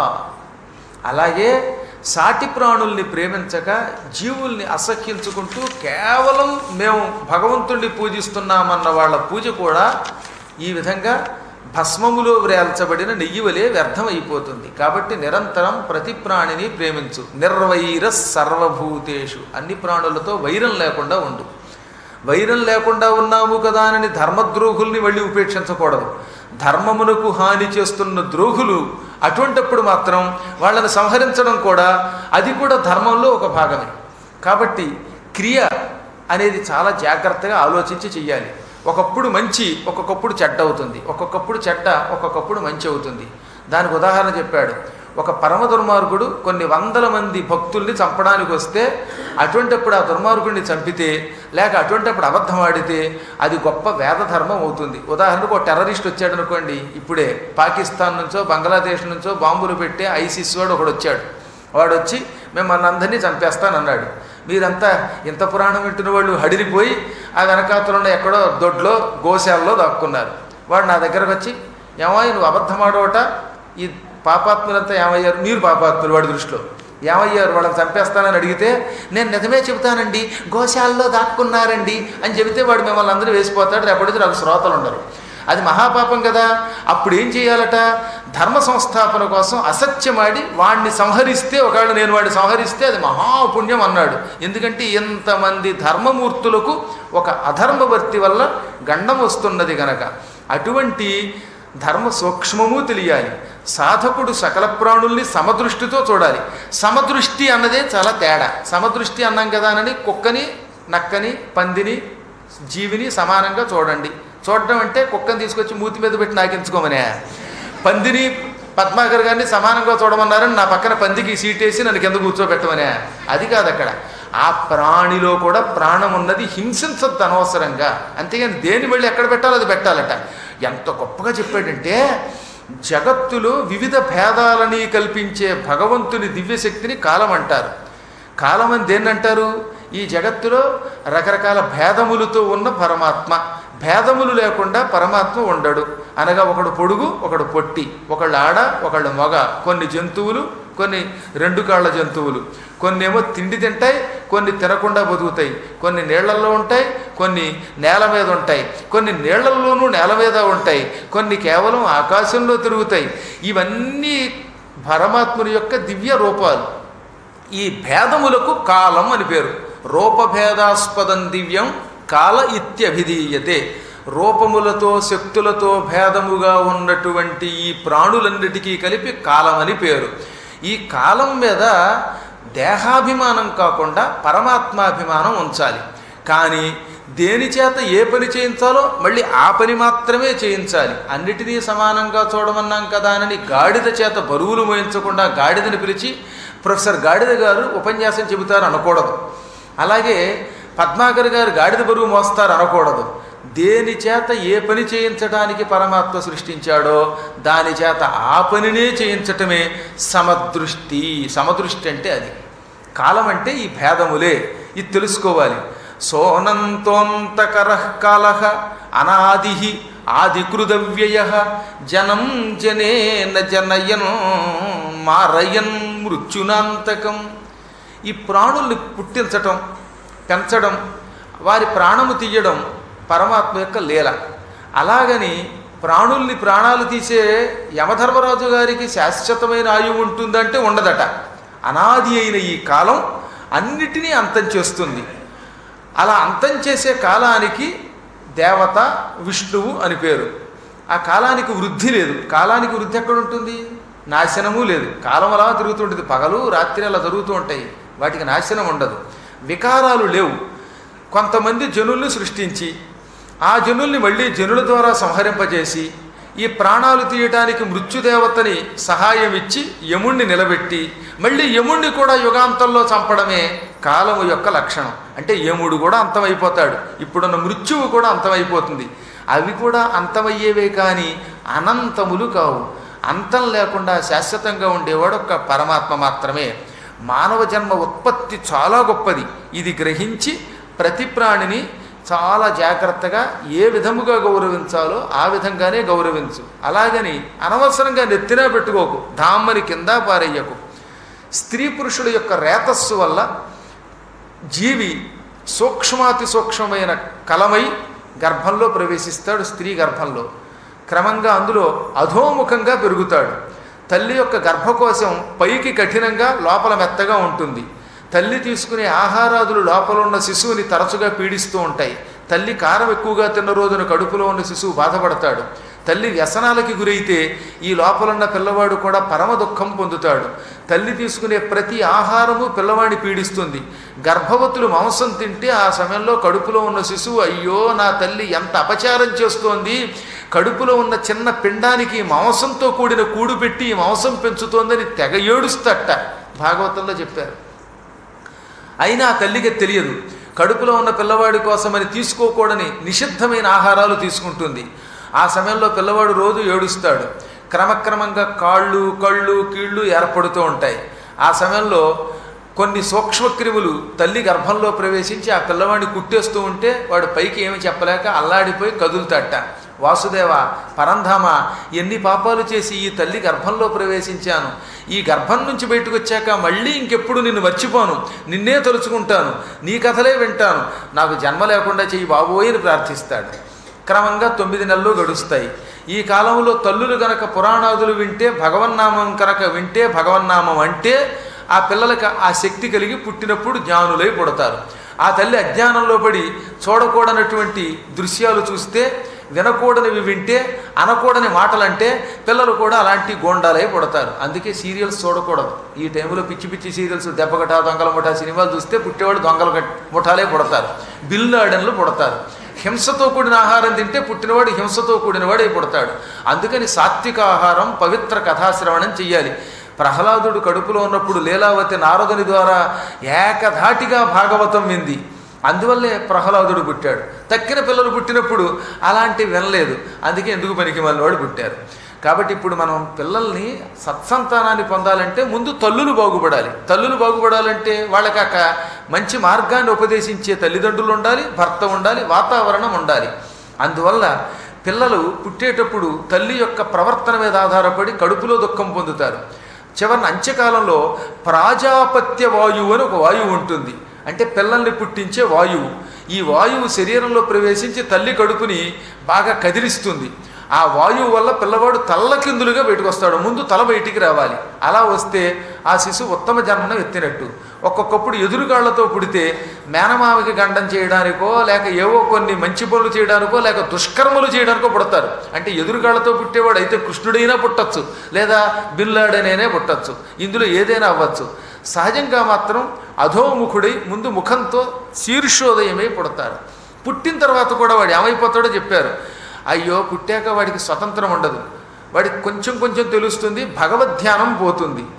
అలాగే సాటి ప్రాణుల్ని ప్రేమించక జీవుల్ని అసహ్యించుకుంటూ కేవలం మేము భగవంతుణ్ణి పూజిస్తున్నామన్న వాళ్ళ పూజ కూడా ఈ విధంగా భస్మములో వ్రేల్చబడిన నెయ్యి వలె వ్యర్థమైపోతుంది కాబట్టి నిరంతరం ప్రతి ప్రాణిని ప్రేమించు నిర్వైర సర్వభూతేషు అన్ని ప్రాణులతో వైరం లేకుండా ఉండు వైరం లేకుండా ఉన్నాము కదా అని ధర్మద్రోహుల్ని వెళ్ళి ఉపేక్షించకూడదు ధర్మమునకు హాని చేస్తున్న ద్రోహులు అటువంటప్పుడు మాత్రం వాళ్ళని సంహరించడం కూడా అది కూడా ధర్మంలో ఒక భాగమే కాబట్టి క్రియ అనేది చాలా జాగ్రత్తగా ఆలోచించి చెయ్యాలి ఒకప్పుడు మంచి ఒక్కొక్కప్పుడు చెడ్డ అవుతుంది ఒక్కొక్కప్పుడు చెడ్డ ఒక్కొక్కప్పుడు మంచి అవుతుంది దానికి ఉదాహరణ చెప్పాడు ఒక పరమ దుర్మార్గుడు కొన్ని వందల మంది భక్తుల్ని చంపడానికి వస్తే అటువంటప్పుడు ఆ దుర్మార్గుడిని చంపితే లేక అటువంటప్పుడు అబద్ధం ఆడితే అది గొప్ప వేద ధర్మం అవుతుంది ఉదాహరణకు ఒక టెర్రరిస్ట్ వచ్చాడు అనుకోండి ఇప్పుడే పాకిస్తాన్ నుంచో బంగ్లాదేశ్ నుంచో బాంబులు పెట్టే ఐసిస్ వాడు ఒకడు వచ్చాడు వాడు వచ్చి మిమ్మల్ని అందరినీ చంపేస్తానన్నాడు మీరంతా ఇంత పురాణం వింటున్న వాళ్ళు హడిరిపోయి ఆ వెనకాతలున్న ఎక్కడో దొడ్లో గోశాలలో దాక్కున్నారు వాడు నా దగ్గరకు వచ్చి ఏమాయి నువ్వు అబద్ధమాడవట ఈ పాపాత్ములంతా ఏమయ్యారు మీరు పాపాత్ములు వాడి దృష్టిలో ఏమయ్యారు వాళ్ళని చంపేస్తానని అడిగితే నేను నిజమే చెబుతానండి గోశాలలో దాక్కున్నారండి అని చెబితే వాడు మిమ్మల్ని అందరూ వేసిపోతాడు రేపటికి నాకు శ్రోతలు ఉండరు అది మహాపాపం కదా అప్పుడు ఏం చేయాలట ధర్మ సంస్థాపన కోసం అసత్యమాడి వాడిని సంహరిస్తే ఒకవేళ నేను వాడిని సంహరిస్తే అది మహాపుణ్యం అన్నాడు ఎందుకంటే ఇంతమంది ధర్మమూర్తులకు ఒక అధర్మవర్తి వల్ల గండం వస్తున్నది గనక అటువంటి ధర్మ సూక్ష్మము తెలియాలి సాధకుడు సకల ప్రాణుల్ని సమదృష్టితో చూడాలి సమదృష్టి అన్నదే చాలా తేడా సమదృష్టి అన్నాం కదా అని కుక్కని నక్కని పందిని జీవిని సమానంగా చూడండి చూడడం అంటే కుక్కని తీసుకొచ్చి మూతి మీద పెట్టి నాకించుకోమనే పందిని పద్మాకర్ గారిని సమానంగా చూడమన్నారని నా పక్కన పందికి సీటేసి నన్ను కింద కూర్చోబెట్టమనే అది కాదు అక్కడ ఆ ప్రాణిలో కూడా ప్రాణం ఉన్నది హింసించద్దు అనవసరంగా అంతేగాని దేని వెళ్ళి ఎక్కడ పెట్టాలో అది పెట్టాలట ఎంత గొప్పగా చెప్పాడంటే జగత్తులో వివిధ భేదాలని కల్పించే భగవంతుని దివ్యశక్తిని కాలం అంటారు కాలం అని దేన్ని అంటారు ఈ జగత్తులో రకరకాల భేదములతో ఉన్న పరమాత్మ భేదములు లేకుండా పరమాత్మ ఉండడు అనగా ఒకడు పొడుగు ఒకడు పొట్టి ఒకళ్ళు ఆడ ఒకళ్ళు మగ కొన్ని జంతువులు కొన్ని రెండు కాళ్ళ జంతువులు కొన్ని ఏమో తిండి తింటాయి కొన్ని తినకుండా బతుకుతాయి కొన్ని నీళ్లలో ఉంటాయి కొన్ని నేల మీద ఉంటాయి కొన్ని నీళ్లలోనూ నేల మీద ఉంటాయి కొన్ని కేవలం ఆకాశంలో తిరుగుతాయి ఇవన్నీ పరమాత్ముని యొక్క దివ్య రూపాలు ఈ భేదములకు కాలం అని పేరు రూపభేదాస్పదం దివ్యం కాల ఇత్యభిధీయతే రూపములతో శక్తులతో భేదముగా ఉన్నటువంటి ఈ ప్రాణులన్నిటికీ కలిపి కాలం అని పేరు ఈ కాలం మీద దేహాభిమానం కాకుండా పరమాత్మాభిమానం ఉంచాలి కానీ దేని చేత ఏ పని చేయించాలో మళ్ళీ ఆ పని మాత్రమే చేయించాలి అన్నిటినీ సమానంగా చూడమన్నాం కదా అని గాడిద చేత బరువులు మోయించకుండా గాడిదని పిలిచి ప్రొఫెసర్ గాడిద గారు ఉపన్యాసం చెబుతారు అనకూడదు అలాగే పద్మాకర్ గారు గాడిద బరువు మోస్తారు అనకూడదు దేని చేత ఏ పని చేయించడానికి పరమాత్మ సృష్టించాడో దాని చేత ఆ పనినే చేయించటమే సమదృష్టి సమదృష్టి అంటే అది కాలం అంటే ఈ భేదములే ఇది తెలుసుకోవాలి సోనంతోంతకర కాల అనాది ఆదికృదవ్యయ జనం జనేన జనయన్ మారయన్ మృత్యునాంతకం ఈ ప్రాణుల్ని పుట్టించటం పెంచడం వారి ప్రాణము తీయడం పరమాత్మ యొక్క లీల అలాగని ప్రాణుల్ని ప్రాణాలు తీసే యమధర్మరాజు గారికి శాశ్వతమైన ఆయువు ఉంటుందంటే ఉండదట అనాది అయిన ఈ కాలం అన్నిటినీ అంతం చేస్తుంది అలా అంతం చేసే కాలానికి దేవత విష్ణువు అని పేరు ఆ కాలానికి వృద్ధి లేదు కాలానికి వృద్ధి ఎక్కడ ఉంటుంది నాశనము లేదు కాలం అలా తిరుగుతూ ఉంటుంది పగలు రాత్రి అలా జరుగుతూ ఉంటాయి వాటికి నాశనం ఉండదు వికారాలు లేవు కొంతమంది జనుల్ని సృష్టించి ఆ జనుల్ని మళ్ళీ జనుల ద్వారా సంహరింపజేసి ఈ ప్రాణాలు తీయటానికి మృత్యుదేవతని సహాయం ఇచ్చి యముణ్ణి నిలబెట్టి మళ్ళీ యముణ్ణి కూడా యుగాంతంలో చంపడమే కాలము యొక్క లక్షణం అంటే యముడు కూడా అంతమైపోతాడు ఇప్పుడున్న మృత్యువు కూడా అంతమైపోతుంది అవి కూడా అంతమయ్యేవే కానీ అనంతములు కావు అంతం లేకుండా శాశ్వతంగా ఉండేవాడు ఒక పరమాత్మ మాత్రమే మానవ జన్మ ఉత్పత్తి చాలా గొప్పది ఇది గ్రహించి ప్రతి ప్రాణిని చాలా జాగ్రత్తగా ఏ విధముగా గౌరవించాలో ఆ విధంగానే గౌరవించు అలాగని అనవసరంగా నెత్తినా పెట్టుకోకు ధామ్మని కింద పారేయకు స్త్రీ పురుషుల యొక్క రేతస్సు వల్ల జీవి సూక్ష్మాతి సూక్ష్మమైన కలమై గర్భంలో ప్రవేశిస్తాడు స్త్రీ గర్భంలో క్రమంగా అందులో అధోముఖంగా పెరుగుతాడు తల్లి యొక్క గర్భకోశం పైకి కఠినంగా లోపల మెత్తగా ఉంటుంది తల్లి తీసుకునే ఆహారాదులు లోపల ఉన్న శిశువుని తరచుగా పీడిస్తూ ఉంటాయి తల్లి కారం ఎక్కువగా తిన్న రోజున కడుపులో ఉన్న శిశువు బాధపడతాడు తల్లి వ్యసనాలకి గురైతే ఈ లోపలున్న పిల్లవాడు కూడా పరమ దుఃఖం పొందుతాడు తల్లి తీసుకునే ప్రతి ఆహారము పిల్లవాడిని పీడిస్తుంది గర్భవతులు మాంసం తింటే ఆ సమయంలో కడుపులో ఉన్న శిశువు అయ్యో నా తల్లి ఎంత అపచారం చేస్తోంది కడుపులో ఉన్న చిన్న పిండానికి మాంసంతో కూడిన కూడు పెట్టి ఈ మాంసం పెంచుతోందని తెగ ఏడుస్తట భాగవతంలో చెప్పారు అయినా ఆ తల్లికి తెలియదు కడుపులో ఉన్న పిల్లవాడి కోసమని తీసుకోకూడని నిషిద్ధమైన ఆహారాలు తీసుకుంటుంది ఆ సమయంలో పిల్లవాడు రోజు ఏడుస్తాడు క్రమక్రమంగా కాళ్ళు కళ్ళు కీళ్ళు ఏర్పడుతూ ఉంటాయి ఆ సమయంలో కొన్ని సూక్ష్మక్రిములు తల్లి గర్భంలో ప్రవేశించి ఆ పిల్లవాడిని కుట్టేస్తూ ఉంటే వాడు పైకి ఏమి చెప్పలేక అల్లాడిపోయి కదులుతట వాసుదేవ పరంధామ ఎన్ని పాపాలు చేసి ఈ తల్లి గర్భంలో ప్రవేశించాను ఈ గర్భం నుంచి బయటకు వచ్చాక మళ్ళీ ఇంకెప్పుడు నిన్ను మర్చిపోను నిన్నే తలుచుకుంటాను నీ కథలే వింటాను నాకు జన్మ లేకుండా చెయ్యి బాబోయ్ అని ప్రార్థిస్తాడు క్రమంగా తొమ్మిది నెలలు గడుస్తాయి ఈ కాలంలో తల్లులు గనక పురాణాదులు వింటే భగవన్నామం కనుక వింటే భగవన్నామం అంటే ఆ పిల్లలకి ఆ శక్తి కలిగి పుట్టినప్పుడు జ్ఞానులై పుడతారు ఆ తల్లి అజ్ఞానంలో పడి చూడకూడనటువంటి దృశ్యాలు చూస్తే వినకూడనివి వింటే అనకూడని మాటలంటే పిల్లలు కూడా అలాంటి గోండాలై పుడతారు అందుకే సీరియల్స్ చూడకూడదు ఈ టైంలో పిచ్చి పిచ్చి సీరియల్స్ దెబ్బగట దొంగల ముఠా సినిమాలు చూస్తే పుట్టేవాడు దొంగల గట్- ముఠాలే పుడతారు బిల్లు ఆడన్లు పుడతారు హింసతో కూడిన ఆహారం తింటే పుట్టినవాడు హింసతో కూడినవాడే పుడతాడు అందుకని సాత్విక ఆహారం పవిత్ర కథాశ్రవణం చెయ్యాలి ప్రహ్లాదుడు కడుపులో ఉన్నప్పుడు లీలావతి నారదుని ద్వారా ఏకధాటిగా భాగవతం వింది అందువల్లే ప్రహ్లాదుడు పుట్టాడు తక్కిన పిల్లలు పుట్టినప్పుడు అలాంటి వినలేదు అందుకే ఎందుకు పనికి వాడు పుట్టారు కాబట్టి ఇప్పుడు మనం పిల్లల్ని సత్సంతానాన్ని పొందాలంటే ముందు తల్లులు బాగుపడాలి తల్లులు బాగుపడాలంటే వాళ్ళకాక మంచి మార్గాన్ని ఉపదేశించే తల్లిదండ్రులు ఉండాలి భర్త ఉండాలి వాతావరణం ఉండాలి అందువల్ల పిల్లలు పుట్టేటప్పుడు తల్లి యొక్క ప్రవర్తన మీద ఆధారపడి కడుపులో దుఃఖం పొందుతారు చివరిన అంత్యకాలంలో ప్రాజాపత్య వాయువు అని ఒక వాయువు ఉంటుంది అంటే పిల్లల్ని పుట్టించే వాయువు ఈ వాయువు శరీరంలో ప్రవేశించి తల్లి కడుపుని బాగా కదిలిస్తుంది ఆ వాయువు వల్ల పిల్లవాడు తల్లకిందులుగా బయటకు వస్తాడు ముందు తల బయటికి రావాలి అలా వస్తే ఆ శిశువు ఉత్తమ జన్మను ఎత్తినట్టు ఒక్కొక్కప్పుడు ఎదురుగాళ్లతో పుడితే మేనమామకి గండం చేయడానికో లేక ఏవో కొన్ని మంచి పనులు చేయడానికో లేక దుష్కర్మలు చేయడానికో పుడతారు అంటే ఎదురుగాళ్లతో పుట్టేవాడు అయితే కృష్ణుడైనా పుట్టచ్చు లేదా బిల్లాడనైనా పుట్టచ్చు ఇందులో ఏదైనా అవ్వచ్చు సహజంగా మాత్రం అధోముఖుడై ముందు ముఖంతో శీర్షోదయమై పుడతారు పుట్టిన తర్వాత కూడా వాడు ఏమైపోతాడో చెప్పారు అయ్యో పుట్టాక వాడికి స్వతంత్రం ఉండదు వాడికి కొంచెం కొంచెం తెలుస్తుంది భగవద్ ధ్యానం పోతుంది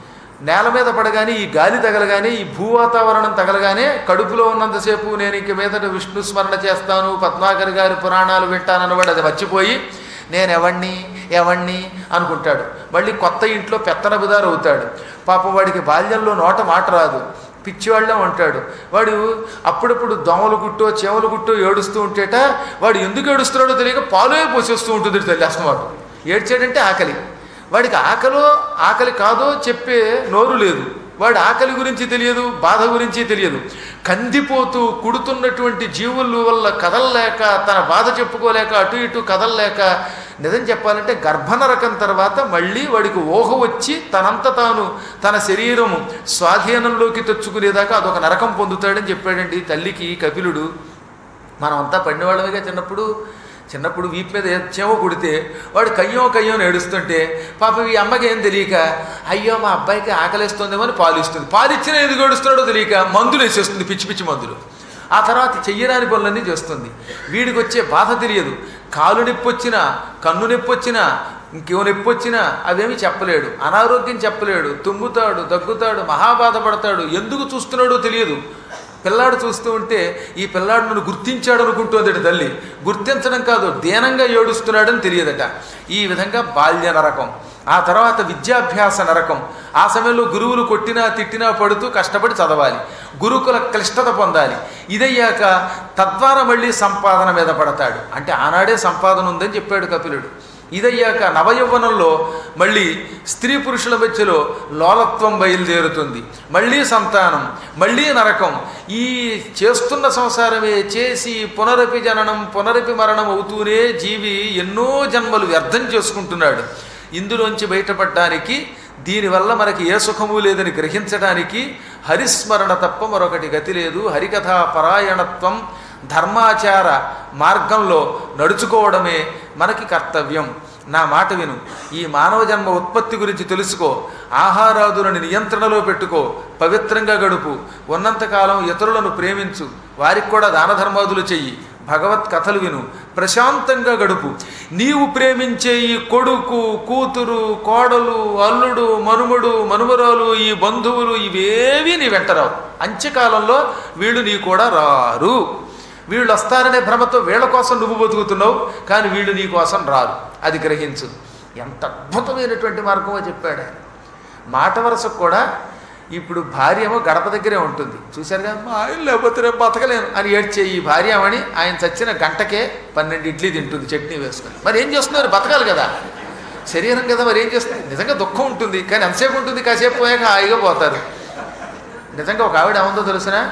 నేల మీద పడగానే ఈ గాలి తగలగానే ఈ భూవాతావరణం తగలగానే కడుపులో ఉన్నంతసేపు నేను ఇంక మీదట విష్ణు స్మరణ చేస్తాను పద్మాకర్ గారి పురాణాలు వింటానన్నవాడు అది మర్చిపోయి నేను ఎవణ్ణి ఎవణ్ణి అనుకుంటాడు మళ్ళీ కొత్త ఇంట్లో పెత్తన బుదారు అవుతాడు పాపం వాడికి బాల్యంలో నోట మాట రాదు పిచ్చివాళ్ళే ఉంటాడు వాడు అప్పుడప్పుడు దోమలు గుట్టో చేమలు గుట్టో ఏడుస్తూ ఉంటేట వాడు ఎందుకు ఏడుస్తున్నాడో తెలియక పాలే పోసేస్తూ ఉంటుంది తల్లి అస్తమాటు ఏడ్చాడంటే ఆకలి వాడికి ఆకలో ఆకలి కాదో చెప్పే నోరు లేదు వాడి ఆకలి గురించి తెలియదు బాధ గురించి తెలియదు కందిపోతూ కుడుతున్నటువంటి జీవుల వల్ల కదలలేక తన బాధ చెప్పుకోలేక అటు ఇటు కదలలేక నిజం చెప్పాలంటే గర్భనరకం తర్వాత మళ్ళీ వాడికి ఊహ వచ్చి తనంత తాను తన శరీరము స్వాధీనంలోకి తెచ్చుకునేదాకా అదొక నరకం పొందుతాడని చెప్పాడండి తల్లికి కపిలుడు మనమంతా పడినవాళ్ళమిగా చిన్నప్పుడు చిన్నప్పుడు వీపు మీద ఏడ్చేమో కుడితే వాడు కయ్యో కయ్యో అని ఏడుస్తుంటే పాపం ఈ అమ్మకి ఏం తెలియక అయ్యో మా అబ్బాయికి ఆకలిస్తుందేమో అని పాలు ఇస్తుంది పాలు ఇచ్చిన ఎందుకు ఏడుస్తున్నాడో తెలియక మందులు వేసేస్తుంది పిచ్చి పిచ్చి మందులు ఆ తర్వాత చెయ్యరాని పనులన్నీ చేస్తుంది వీడికి వచ్చే బాధ తెలియదు కాలు నొప్పి వచ్చినా కన్ను నొప్పి వచ్చినా ఇంకో నొప్పి వచ్చినా అవేమి చెప్పలేడు అనారోగ్యం చెప్పలేడు తుమ్ముతాడు దగ్గుతాడు మహాబాధపడతాడు ఎందుకు చూస్తున్నాడో తెలియదు పిల్లాడు చూస్తూ ఉంటే ఈ పిల్లాడు నన్ను గుర్తించాడు అనుకుంటోందట తల్లి గుర్తించడం కాదు దీనంగా ఏడుస్తున్నాడని తెలియదట ఈ విధంగా బాల్య నరకం ఆ తర్వాత విద్యాభ్యాస నరకం ఆ సమయంలో గురువులు కొట్టినా తిట్టినా పడుతూ కష్టపడి చదవాలి గురుకుల క్లిష్టత పొందాలి ఇదయ్యాక తద్వారా మళ్ళీ సంపాదన మీద పడతాడు అంటే ఆనాడే సంపాదన ఉందని చెప్పాడు కపిలుడు ఇదయ్యాక నవయౌవనంలో మళ్ళీ స్త్రీ పురుషుల మధ్యలో లోలత్వం బయలుదేరుతుంది మళ్ళీ సంతానం మళ్ళీ నరకం ఈ చేస్తున్న సంసారమే చేసి పునరపి జననం పునరపి మరణం అవుతూనే జీవి ఎన్నో జన్మలు వ్యర్థం చేసుకుంటున్నాడు ఇందులోంచి బయటపడడానికి దీనివల్ల మనకి ఏ సుఖము లేదని గ్రహించడానికి హరిస్మరణ తప్ప మరొకటి గతి లేదు హరికథా పరాయణత్వం ధర్మాచార మార్గంలో నడుచుకోవడమే మనకి కర్తవ్యం నా మాట విను ఈ మానవ జన్మ ఉత్పత్తి గురించి తెలుసుకో ఆహారాదులను నియంత్రణలో పెట్టుకో పవిత్రంగా గడుపు ఉన్నంతకాలం ఇతరులను ప్రేమించు వారికి కూడా దాన ధర్మాదులు చెయ్యి భగవత్ కథలు విను ప్రశాంతంగా గడుపు నీవు ప్రేమించే ఈ కొడుకు కూతురు కోడలు అల్లుడు మనుమడు మనుమరాలు ఈ బంధువులు ఇవేవి నీ వెంటరావు అంత్యకాలంలో వీళ్ళు నీ కూడా రారు వీళ్ళు వస్తారనే భ్రమతో వీళ్ళ కోసం నువ్వు బతుకుతున్నావు కానీ వీళ్ళు నీ కోసం రారు అది గ్రహించు ఎంత అద్భుతమైనటువంటి మార్గమో చెప్పాడు ఆయన మాట వరసకు కూడా ఇప్పుడు భార్య ఏమో గడప దగ్గరే ఉంటుంది చూశారుగా మా ఆయన లేకపోతే రేపు బతకలేను అని ఏడ్చే ఈ భార్యమని ఆయన చచ్చిన గంటకే పన్నెండు ఇడ్లీ తింటుంది చట్నీ వేసుకొని మరి ఏం చేస్తున్నారు బతకాలి కదా శరీరం కదా మరి ఏం చేస్తుంది నిజంగా దుఃఖం ఉంటుంది కానీ ఎంతసేపు ఉంటుంది కాసేపు పోయాక హాయిగా పోతారు నిజంగా ఒక ఆవిడ ఏముందో తెలుసునా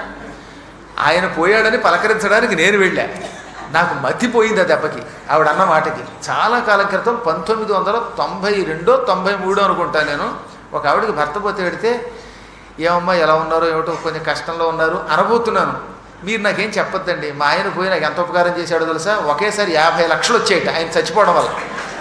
ఆయన పోయాడని పలకరించడానికి నేను వెళ్ళా నాకు మతిపోయింది ఆ దెబ్బకి ఆవిడ అన్న మాటకి చాలా కాలం క్రితం పంతొమ్మిది వందల తొంభై రెండో తొంభై మూడో అనుకుంటా నేను ఒక ఆవిడకి భర్త పోతే పెడితే ఏమమ్మా ఎలా ఉన్నారో ఏమిటో కొంచెం కష్టంలో ఉన్నారు అనబోతున్నాను మీరు నాకేం చెప్పొద్దండి మా ఆయన పోయి నాకు ఎంత ఉపకారం చేశాడో తెలుసా ఒకేసారి యాభై లక్షలు వచ్చాయట ఆయన చచ్చిపోవడం వల్ల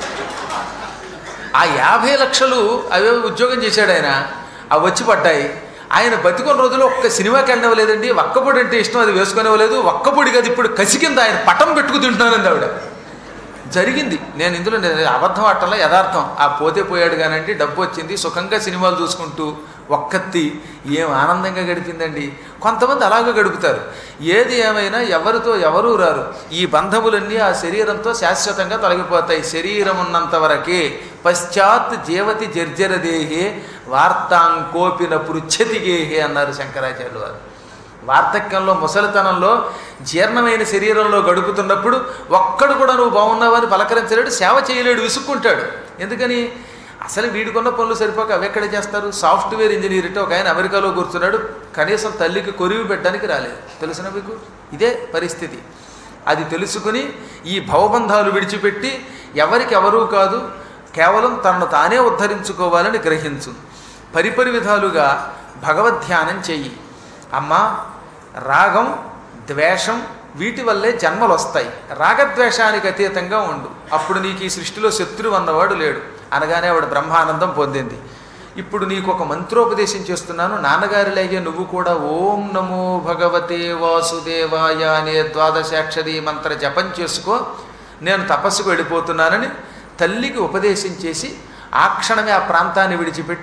ఆ యాభై లక్షలు అవే ఉద్యోగం చేశాడు ఆయన అవి వచ్చి పడ్డాయి ఆయన బతికొన్న రోజుల్లో ఒక్క సినిమాకి వెళ్ళనివ్వలేదండి ఒక్కపొడి అంటే ఇష్టం అది వేసుకునేవ్వలేదు ఒక్కపొడి కాదు ఇప్పుడు కసి కింద ఆయన పటం పెట్టుకు తింటున్నానండి ఆవిడ జరిగింది నేను ఇందులో నేను అబద్ధం ఆటంలో యథార్థం ఆ పోతే పోయాడు కానండి డబ్బు వచ్చింది సుఖంగా సినిమాలు చూసుకుంటూ ఒక్కత్తి ఏం ఆనందంగా గడిపిందండి కొంతమంది అలాగే గడుపుతారు ఏది ఏమైనా ఎవరితో ఎవరూ రారు ఈ బంధములన్నీ ఆ శరీరంతో శాశ్వతంగా తొలగిపోతాయి శరీరం ఉన్నంత వరకే పశ్చాత్ జీవతి జర్జరదేహే వార్తాంకోపిన పృచ్ఛతిగేహే అన్నారు శంకరాచార్యులు వారు వార్ధక్యంలో ముసలితనంలో జీర్ణమైన శరీరంలో గడుపుతున్నప్పుడు ఒక్కడు కూడా నువ్వు బాగున్నావని పలకరించలేడు సేవ చేయలేడు విసుక్కుంటాడు ఎందుకని అసలు వీడికున్న పనులు సరిపోక అవి ఎక్కడ చేస్తారు సాఫ్ట్వేర్ ఇంజనీర్ అంటే ఒక ఆయన అమెరికాలో కూర్చున్నాడు కనీసం తల్లికి కొరివి పెట్టడానికి రాలేదు తెలుసిన మీకు ఇదే పరిస్థితి అది తెలుసుకుని ఈ భవబంధాలు విడిచిపెట్టి ఎవరికి ఎవరూ కాదు కేవలం తనను తానే ఉద్ధరించుకోవాలని గ్రహించు పరిపరి విధాలుగా భగవద్ధ్యానం చెయ్యి అమ్మా రాగం ద్వేషం వీటి వల్లే జన్మలు వస్తాయి రాగద్వేషానికి అతీతంగా ఉండు అప్పుడు నీకు ఈ సృష్టిలో శత్రువు అన్నవాడు లేడు అనగానే ఆవిడ బ్రహ్మానందం పొందింది ఇప్పుడు నీకు ఒక మంత్రోపదేశం చేస్తున్నాను నాన్నగారిలాగే నువ్వు కూడా ఓం నమో భగవతే వాసుదేవాయ అనే ద్వాదశాక్షరి మంత్ర జపం చేసుకో నేను తపస్సుకు వెళ్ళిపోతున్నానని తల్లికి ఉపదేశం చేసి ఆ క్షణమే ఆ ప్రాంతాన్ని విడిచిపెట్టి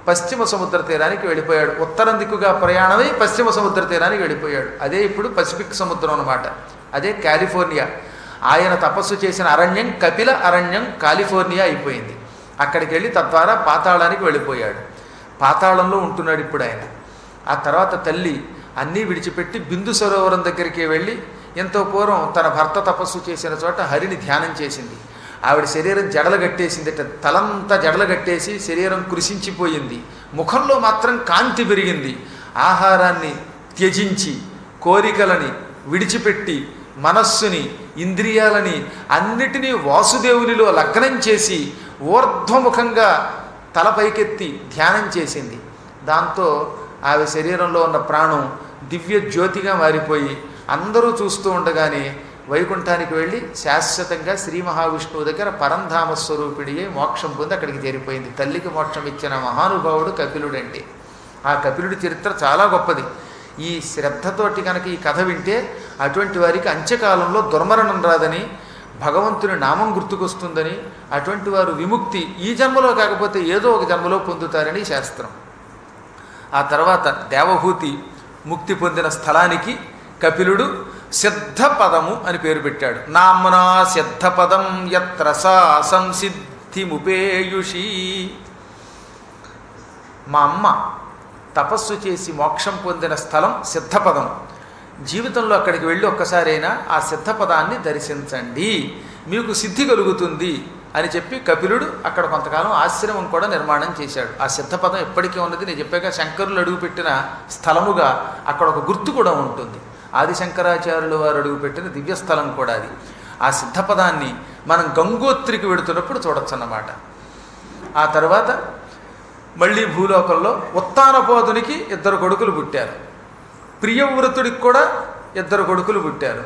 పశ్చిమ సముద్ర తీరానికి వెళ్ళిపోయాడు ఉత్తరం దిక్కుగా ప్రయాణమై పశ్చిమ సముద్ర తీరానికి వెళ్ళిపోయాడు అదే ఇప్పుడు పసిఫిక్ సముద్రం అన్నమాట అదే కాలిఫోర్నియా ఆయన తపస్సు చేసిన అరణ్యం కపిల అరణ్యం కాలిఫోర్నియా అయిపోయింది అక్కడికి వెళ్ళి తద్వారా పాతాళానికి వెళ్ళిపోయాడు పాతాళంలో ఉంటున్నాడు ఇప్పుడు ఆయన ఆ తర్వాత తల్లి అన్నీ విడిచిపెట్టి బిందు సరోవరం దగ్గరికి వెళ్ళి ఎంతో పూర్వం తన భర్త తపస్సు చేసిన చోట హరిని ధ్యానం చేసింది ఆవిడ శరీరం జడలు కట్టేసింది తలంతా జడలు కట్టేసి శరీరం కృషించిపోయింది ముఖంలో మాత్రం కాంతి పెరిగింది ఆహారాన్ని త్యజించి కోరికలని విడిచిపెట్టి మనస్సుని ఇంద్రియాలని అన్నిటినీ వాసుదేవునిలో లగ్నం చేసి ఊర్ధ్వముఖంగా తల పైకెత్తి ధ్యానం చేసింది దాంతో ఆమె శరీరంలో ఉన్న ప్రాణం దివ్య జ్యోతిగా మారిపోయి అందరూ చూస్తూ ఉండగానే వైకుంఠానికి వెళ్ళి శాశ్వతంగా శ్రీ మహావిష్ణువు దగ్గర పరంధామ స్వరూపిడియే మోక్షం పొంది అక్కడికి చేరిపోయింది తల్లికి మోక్షం ఇచ్చిన మహానుభావుడు కపిలుడండి ఆ కపిలుడి చరిత్ర చాలా గొప్పది ఈ శ్రద్ధతోటి కనుక ఈ కథ వింటే అటువంటి వారికి అంత్యకాలంలో దుర్మరణం రాదని భగవంతుని నామం గుర్తుకొస్తుందని అటువంటి వారు విముక్తి ఈ జన్మలో కాకపోతే ఏదో ఒక జన్మలో పొందుతారని శాస్త్రం ఆ తర్వాత దేవహూతి ముక్తి పొందిన స్థలానికి కపిలుడు సిద్ధపదము అని పేరు పెట్టాడు నామ్నా సిద్ధపదం యత్ర సా సంసిద్ధిముపేయుషి మా అమ్మ తపస్సు చేసి మోక్షం పొందిన స్థలం సిద్ధపదం జీవితంలో అక్కడికి వెళ్ళి ఒక్కసారైనా ఆ సిద్ధపదాన్ని దర్శించండి మీకు సిద్ధి కలుగుతుంది అని చెప్పి కపిలుడు అక్కడ కొంతకాలం ఆశ్రమం కూడా నిర్మాణం చేశాడు ఆ సిద్ధపదం ఎప్పటికీ ఉన్నది నేను చెప్పాక శంకరులు అడుగుపెట్టిన స్థలముగా అక్కడ ఒక గుర్తు కూడా ఉంటుంది ఆది శంకరాచార్యులు వారు అడుగుపెట్టిన దివ్యస్థలం కూడా అది ఆ సిద్ధపదాన్ని మనం గంగోత్రికి వెడుతున్నప్పుడు చూడొచ్చు అన్నమాట ఆ తర్వాత మళ్ళీ భూలోకంలో ఉత్తానపోదునికి ఇద్దరు కొడుకులు పుట్టారు ప్రియవ్రతుడికి కూడా ఇద్దరు కొడుకులు పుట్టారు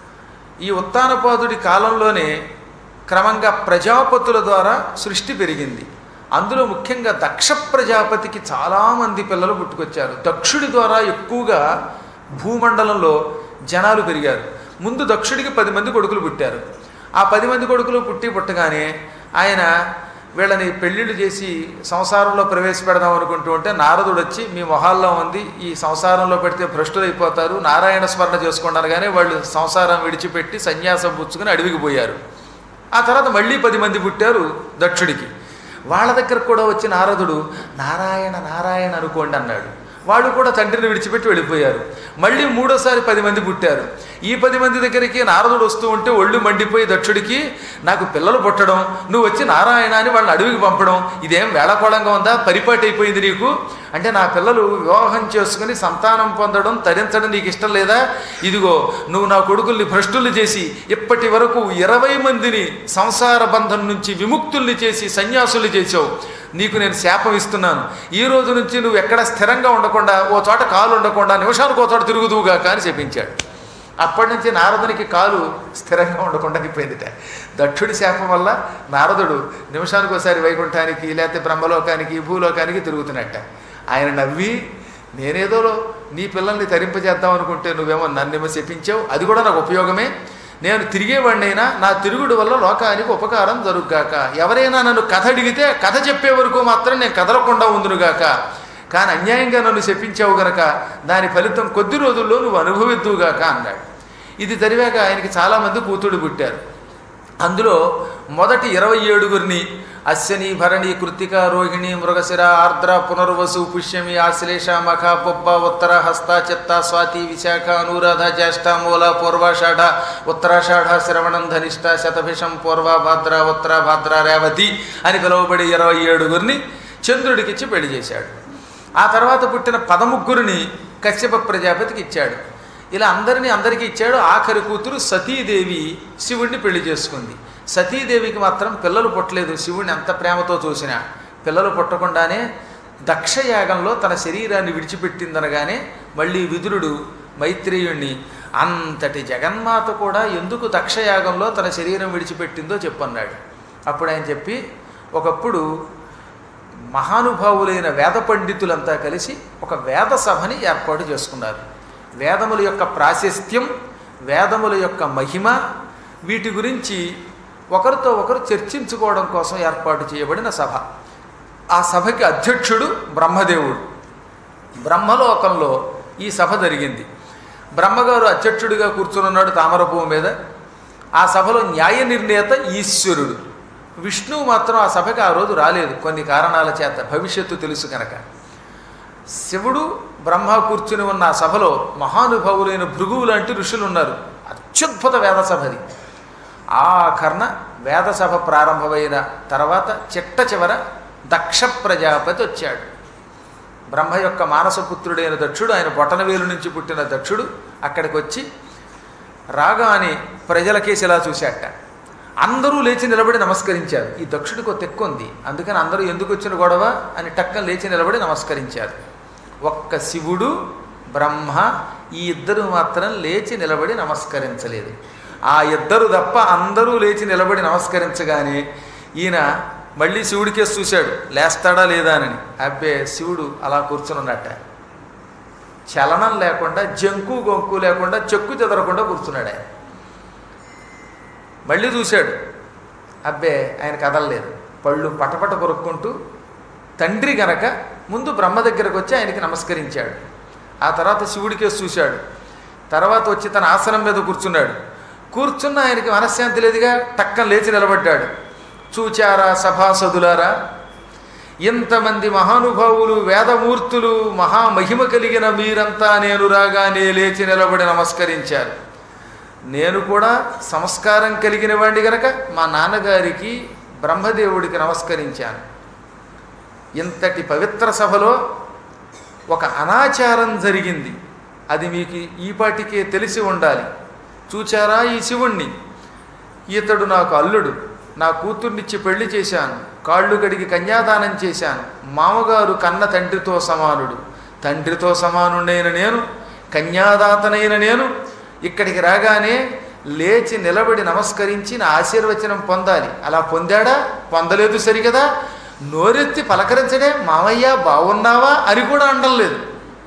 ఈ ఉత్తానపాదుడి కాలంలోనే క్రమంగా ప్రజాపతుల ద్వారా సృష్టి పెరిగింది అందులో ముఖ్యంగా దక్ష ప్రజాపతికి చాలామంది పిల్లలు పుట్టుకొచ్చారు దక్షుడి ద్వారా ఎక్కువగా భూమండలంలో జనాలు పెరిగారు ముందు దక్షుడికి పది మంది కొడుకులు పుట్టారు ఆ పది మంది కొడుకులు పుట్టి పుట్టగానే ఆయన వీళ్ళని పెళ్ళిళ్ళు చేసి సంసారంలో ప్రవేశపెడదాం అనుకుంటూ ఉంటే నారదుడు వచ్చి మీ మొహాల్లో ఉంది ఈ సంసారంలో పెడితే భ్రష్టులైపోతారు నారాయణ స్మరణ చేసుకున్నారు కానీ వాళ్ళు సంసారం విడిచిపెట్టి సన్యాసం పుచ్చుకుని అడవికి పోయారు ఆ తర్వాత మళ్ళీ పది మంది పుట్టారు దక్షుడికి వాళ్ళ దగ్గర కూడా వచ్చి నారదుడు నారాయణ నారాయణ అనుకోండి అన్నాడు వాళ్ళు కూడా తండ్రిని విడిచిపెట్టి వెళ్ళిపోయారు మళ్ళీ మూడోసారి పది మంది పుట్టారు ఈ పది మంది దగ్గరికి నారదుడు వస్తూ ఉంటే ఒళ్ళు మండిపోయి దక్షుడికి నాకు పిల్లలు పుట్టడం నువ్వు వచ్చి నారాయణ అని వాళ్ళని అడవికి పంపడం ఇదేం వేళకోళంగా ఉందా పరిపాటి అయిపోయింది నీకు అంటే నా పిల్లలు వివాహం చేసుకుని సంతానం పొందడం తరించడం నీకు ఇష్టం లేదా ఇదిగో నువ్వు నా కొడుకుల్ని భ్రష్టుల్ని చేసి ఇప్పటి వరకు ఇరవై మందిని సంసార బంధం నుంచి విముక్తుల్ని చేసి సన్యాసుల్ని చేసావు నీకు నేను శాపం ఇస్తున్నాను ఈ రోజు నుంచి నువ్వు ఎక్కడ స్థిరంగా ఉండకుండా ఓ చోట కాలు ఉండకుండా నిమిషానికి ఓ చోట తిరుగుదువుగాక అని చెప్పించాడు అప్పటి నుంచి నారదునికి కాలు స్థిరంగా ఉండకుండా అయిపోయిందిట దక్షుడి శాపం వల్ల నారదుడు నిమిషానికి ఒకసారి వైకుంఠానికి లేకపోతే బ్రహ్మలోకానికి భూలోకానికి తిరుగుతున్నట్ట ఆయన నవ్వి నేనేదో నీ పిల్లల్ని తరింపజేద్దాం అనుకుంటే నువ్వేమో నన్నేమో చెప్పించావు అది కూడా నాకు ఉపయోగమే నేను తిరిగేవాడినైనా నా తిరుగుడు వల్ల లోకానికి ఉపకారం జరుగుగాక ఎవరైనా నన్ను కథ అడిగితే కథ చెప్పే వరకు మాత్రం నేను కదలకుండా ఉందునుగాక కానీ అన్యాయంగా నన్ను చెప్పించావు గనక దాని ఫలితం కొద్ది రోజుల్లో నువ్వు అనుభవిద్దువుగాక అన్నాడు ఇది జరిగాక ఆయనకి చాలామంది కూతుడు పుట్టారు అందులో మొదటి ఇరవై ఏడుగురిని అశ్వని భరణి కృతిక రోహిణి మృగశిర ఆర్ద్ర పునర్వసు పుష్యమి ఆశ్లేష మఖ పొబ్బ ఉత్తర హస్త చిత్త స్వాతి విశాఖ అనురాధ జ్యేష్ఠ మూల పూర్వాషాఢ ఉత్తరాషాఢ శ్రవణం ధనిష్ట శతభిషం పూర్వ భాద్ర ఉత్తర భాద్ర రేవతి అని పిలువబడి ఇరవై ఏడుగురిని చంద్రుడికిచ్చి పెళ్లి చేశాడు ఆ తర్వాత పుట్టిన పదముగ్గురిని కశ్యప ప్రజాపతికి ఇచ్చాడు ఇలా అందరినీ అందరికీ ఇచ్చాడు ఆఖరి కూతురు సతీదేవి శివుణ్ణి పెళ్లి చేసుకుంది సతీదేవికి మాత్రం పిల్లలు పుట్టలేదు శివుణ్ణి ఎంత ప్రేమతో చూసినా పిల్లలు పుట్టకుండానే దక్షయాగంలో తన శరీరాన్ని విడిచిపెట్టిందనగానే మళ్ళీ విదురుడు మైత్రేయుణ్ణి అంతటి జగన్మాత కూడా ఎందుకు దక్షయాగంలో తన శరీరం విడిచిపెట్టిందో చెప్పన్నాడు అప్పుడు ఆయన చెప్పి ఒకప్పుడు మహానుభావులైన వేద పండితులంతా కలిసి ఒక వేద సభని ఏర్పాటు చేసుకున్నారు వేదముల యొక్క ప్రాశస్త్యం వేదముల యొక్క మహిమ వీటి గురించి ఒకరితో ఒకరు చర్చించుకోవడం కోసం ఏర్పాటు చేయబడిన సభ ఆ సభకి అధ్యక్షుడు బ్రహ్మదేవుడు బ్రహ్మలోకంలో ఈ సభ జరిగింది బ్రహ్మగారు అధ్యక్షుడిగా కూర్చున్నాడు తామరపువ్వు మీద ఆ సభలో న్యాయ నిర్ణేత ఈశ్వరుడు విష్ణువు మాత్రం ఆ సభకి ఆ రోజు రాలేదు కొన్ని కారణాల చేత భవిష్యత్తు తెలుసు కనుక శివుడు బ్రహ్మ కూర్చుని ఉన్న ఆ సభలో మహానుభావులైన భృగువు లాంటి ఋషులు ఉన్నారు అత్యద్భుత వేద సభది ఆఖరణ వేద సభ ప్రారంభమైన తర్వాత చిట్ట చివర దక్ష ప్రజాపతి వచ్చాడు బ్రహ్మ యొక్క మానసపుత్రుడైన దక్షుడు ఆయన బొటనవేలు నుంచి పుట్టిన దక్షుడు అక్కడికి వచ్చి రాగానే ప్రజలకేసి ఇలా చూశాట అందరూ లేచి నిలబడి నమస్కరించారు ఈ దక్షుడికి ఒక తెక్కు ఉంది అందుకని అందరూ ఎందుకు వచ్చిన గొడవ అని టక్కన లేచి నిలబడి నమస్కరించారు ఒక్క శివుడు బ్రహ్మ ఈ ఇద్దరు మాత్రం లేచి నిలబడి నమస్కరించలేదు ఆ ఇద్దరు తప్ప అందరూ లేచి నిలబడి నమస్కరించగానే ఈయన మళ్ళీ శివుడికేసి చూశాడు లేస్తాడా లేదా అని అబ్బే శివుడు అలా కూర్చున్నట్ట చలనం లేకుండా జంకు గొంకు లేకుండా చెక్కు చెదరకుండా కూర్చున్నాడు ఆయన మళ్ళీ చూశాడు అబ్బే ఆయన కదలలేదు పళ్ళు పటపట కొరుక్కుంటూ తండ్రి గనక ముందు బ్రహ్మ దగ్గరకు వచ్చి ఆయనకి నమస్కరించాడు ఆ తర్వాత శివుడికేసి చూశాడు తర్వాత వచ్చి తన ఆసనం మీద కూర్చున్నాడు కూర్చున్న ఆయనకి మనశ్శాంతి లేదుగా టక్కన లేచి నిలబడ్డాడు చూచారా సభాసదులారా ఇంతమంది మహానుభావులు వేదమూర్తులు మహామహిమ కలిగిన మీరంతా నేను రాగానే లేచి నిలబడి నమస్కరించారు నేను కూడా సంస్కారం కలిగిన వాడిని గనక మా నాన్నగారికి బ్రహ్మదేవుడికి నమస్కరించాను ఇంతటి పవిత్ర సభలో ఒక అనాచారం జరిగింది అది మీకు ఈపాటికే తెలిసి ఉండాలి చూచారా ఈ శివుణ్ణి ఇతడు నాకు అల్లుడు నా కూతుర్నిచ్చి పెళ్లి చేశాను కాళ్ళు కడిగి కన్యాదానం చేశాను మామగారు కన్న తండ్రితో సమానుడు తండ్రితో సమానుడైన నేను కన్యాదాతనైన నేను ఇక్కడికి రాగానే లేచి నిలబడి నమస్కరించి నా ఆశీర్వచనం పొందాలి అలా పొందాడా పొందలేదు సరికదా నోరెత్తి పలకరించడే మామయ్య బాగున్నావా అని కూడా అనడం లేదు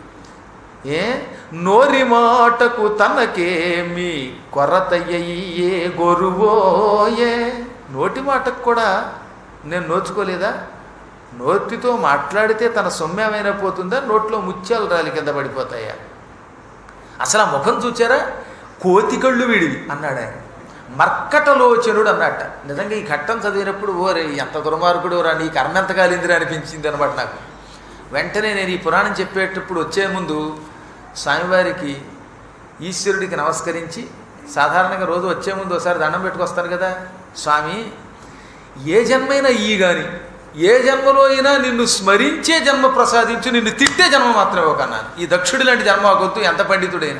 ఏ నోరి మాటకు తనకేమి కొరతయ్యే గొరువోయే నోటి మాటకు కూడా నేను నోచుకోలేదా నోటితో మాట్లాడితే తన సొమ్యమైనా పోతుందా నోట్లో ముత్యాలు రాలి కింద పడిపోతాయా అసలు ఆ ముఖం చూచారా కోతి కళ్ళు వీడివి అన్నాడు ఆయన మర్కటలోచనుడు అన్నట్ట నిజంగా ఈ ఘట్టం చదివినప్పుడు ఓరే ఎంత దుర్మార్గుడు రా నీ కర్మ ఎంత కాలిందిరా అనిపించింది అనమాట నాకు వెంటనే నేను ఈ పురాణం చెప్పేటప్పుడు వచ్చే ముందు స్వామివారికి ఈశ్వరుడికి నమస్కరించి సాధారణంగా రోజు వచ్చే ముందు ఒకసారి దండం పెట్టుకొస్తాను కదా స్వామి ఏ జన్మైనా ఈ గాని ఏ జన్మలో అయినా నిన్ను స్మరించే జన్మ ప్రసాదించు నిన్ను తిట్టే జన్మ మాత్రమే ఒక అన్నాను ఈ దక్షుడి లాంటి జన్మ గొంతు ఎంత పండితుడైనా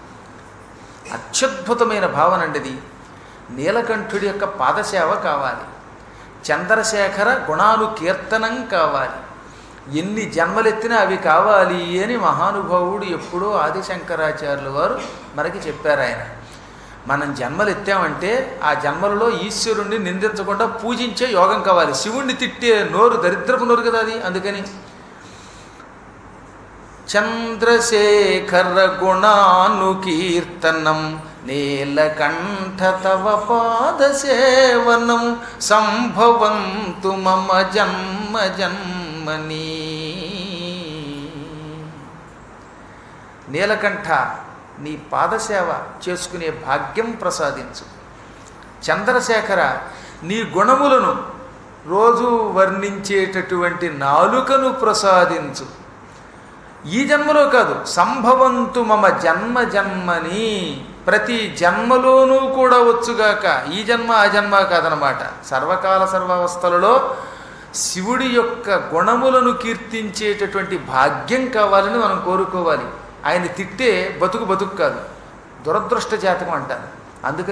అత్యద్భుతమైన భావన అండిది నీలకంఠుడి యొక్క పాదసేవ కావాలి చంద్రశేఖర గుణాలు కీర్తనం కావాలి ఎన్ని జన్మలెత్తినా అవి కావాలి అని మహానుభావుడు ఎప్పుడో ఆదిశంకరాచార్యుల వారు మనకి చెప్పారు ఆయన మనం జన్మలు ఎత్తామంటే ఆ జన్మలలో ఈశ్వరుణ్ణి నిందించకుండా పూజించే యోగం కావాలి శివుణ్ణి తిట్టే నోరు దరిద్రపు నోరు కదా అది అందుకని చంద్రశేఖర గుణాను కీర్తనం నీలకంఠ తవ పాద సేవనం సంభవంతు మమ జన్మ జన్మని నీలకంఠ నీ పాదసేవ చేసుకునే భాగ్యం ప్రసాదించు చంద్రశేఖర నీ గుణములను రోజు వర్ణించేటటువంటి నాలుకను ప్రసాదించు ఈ జన్మలో కాదు సంభవంతు మమ జన్మ జన్మని ప్రతి జన్మలోనూ కూడా వచ్చుగాక ఈ జన్మ ఆ జన్మ కాదనమాట సర్వకాల సర్వావస్థలలో శివుడి యొక్క గుణములను కీర్తించేటటువంటి భాగ్యం కావాలని మనం కోరుకోవాలి ఆయన తిట్టే బతుకు బతుకు కాదు దురదృష్ట జాతకం అంటారు అందుకని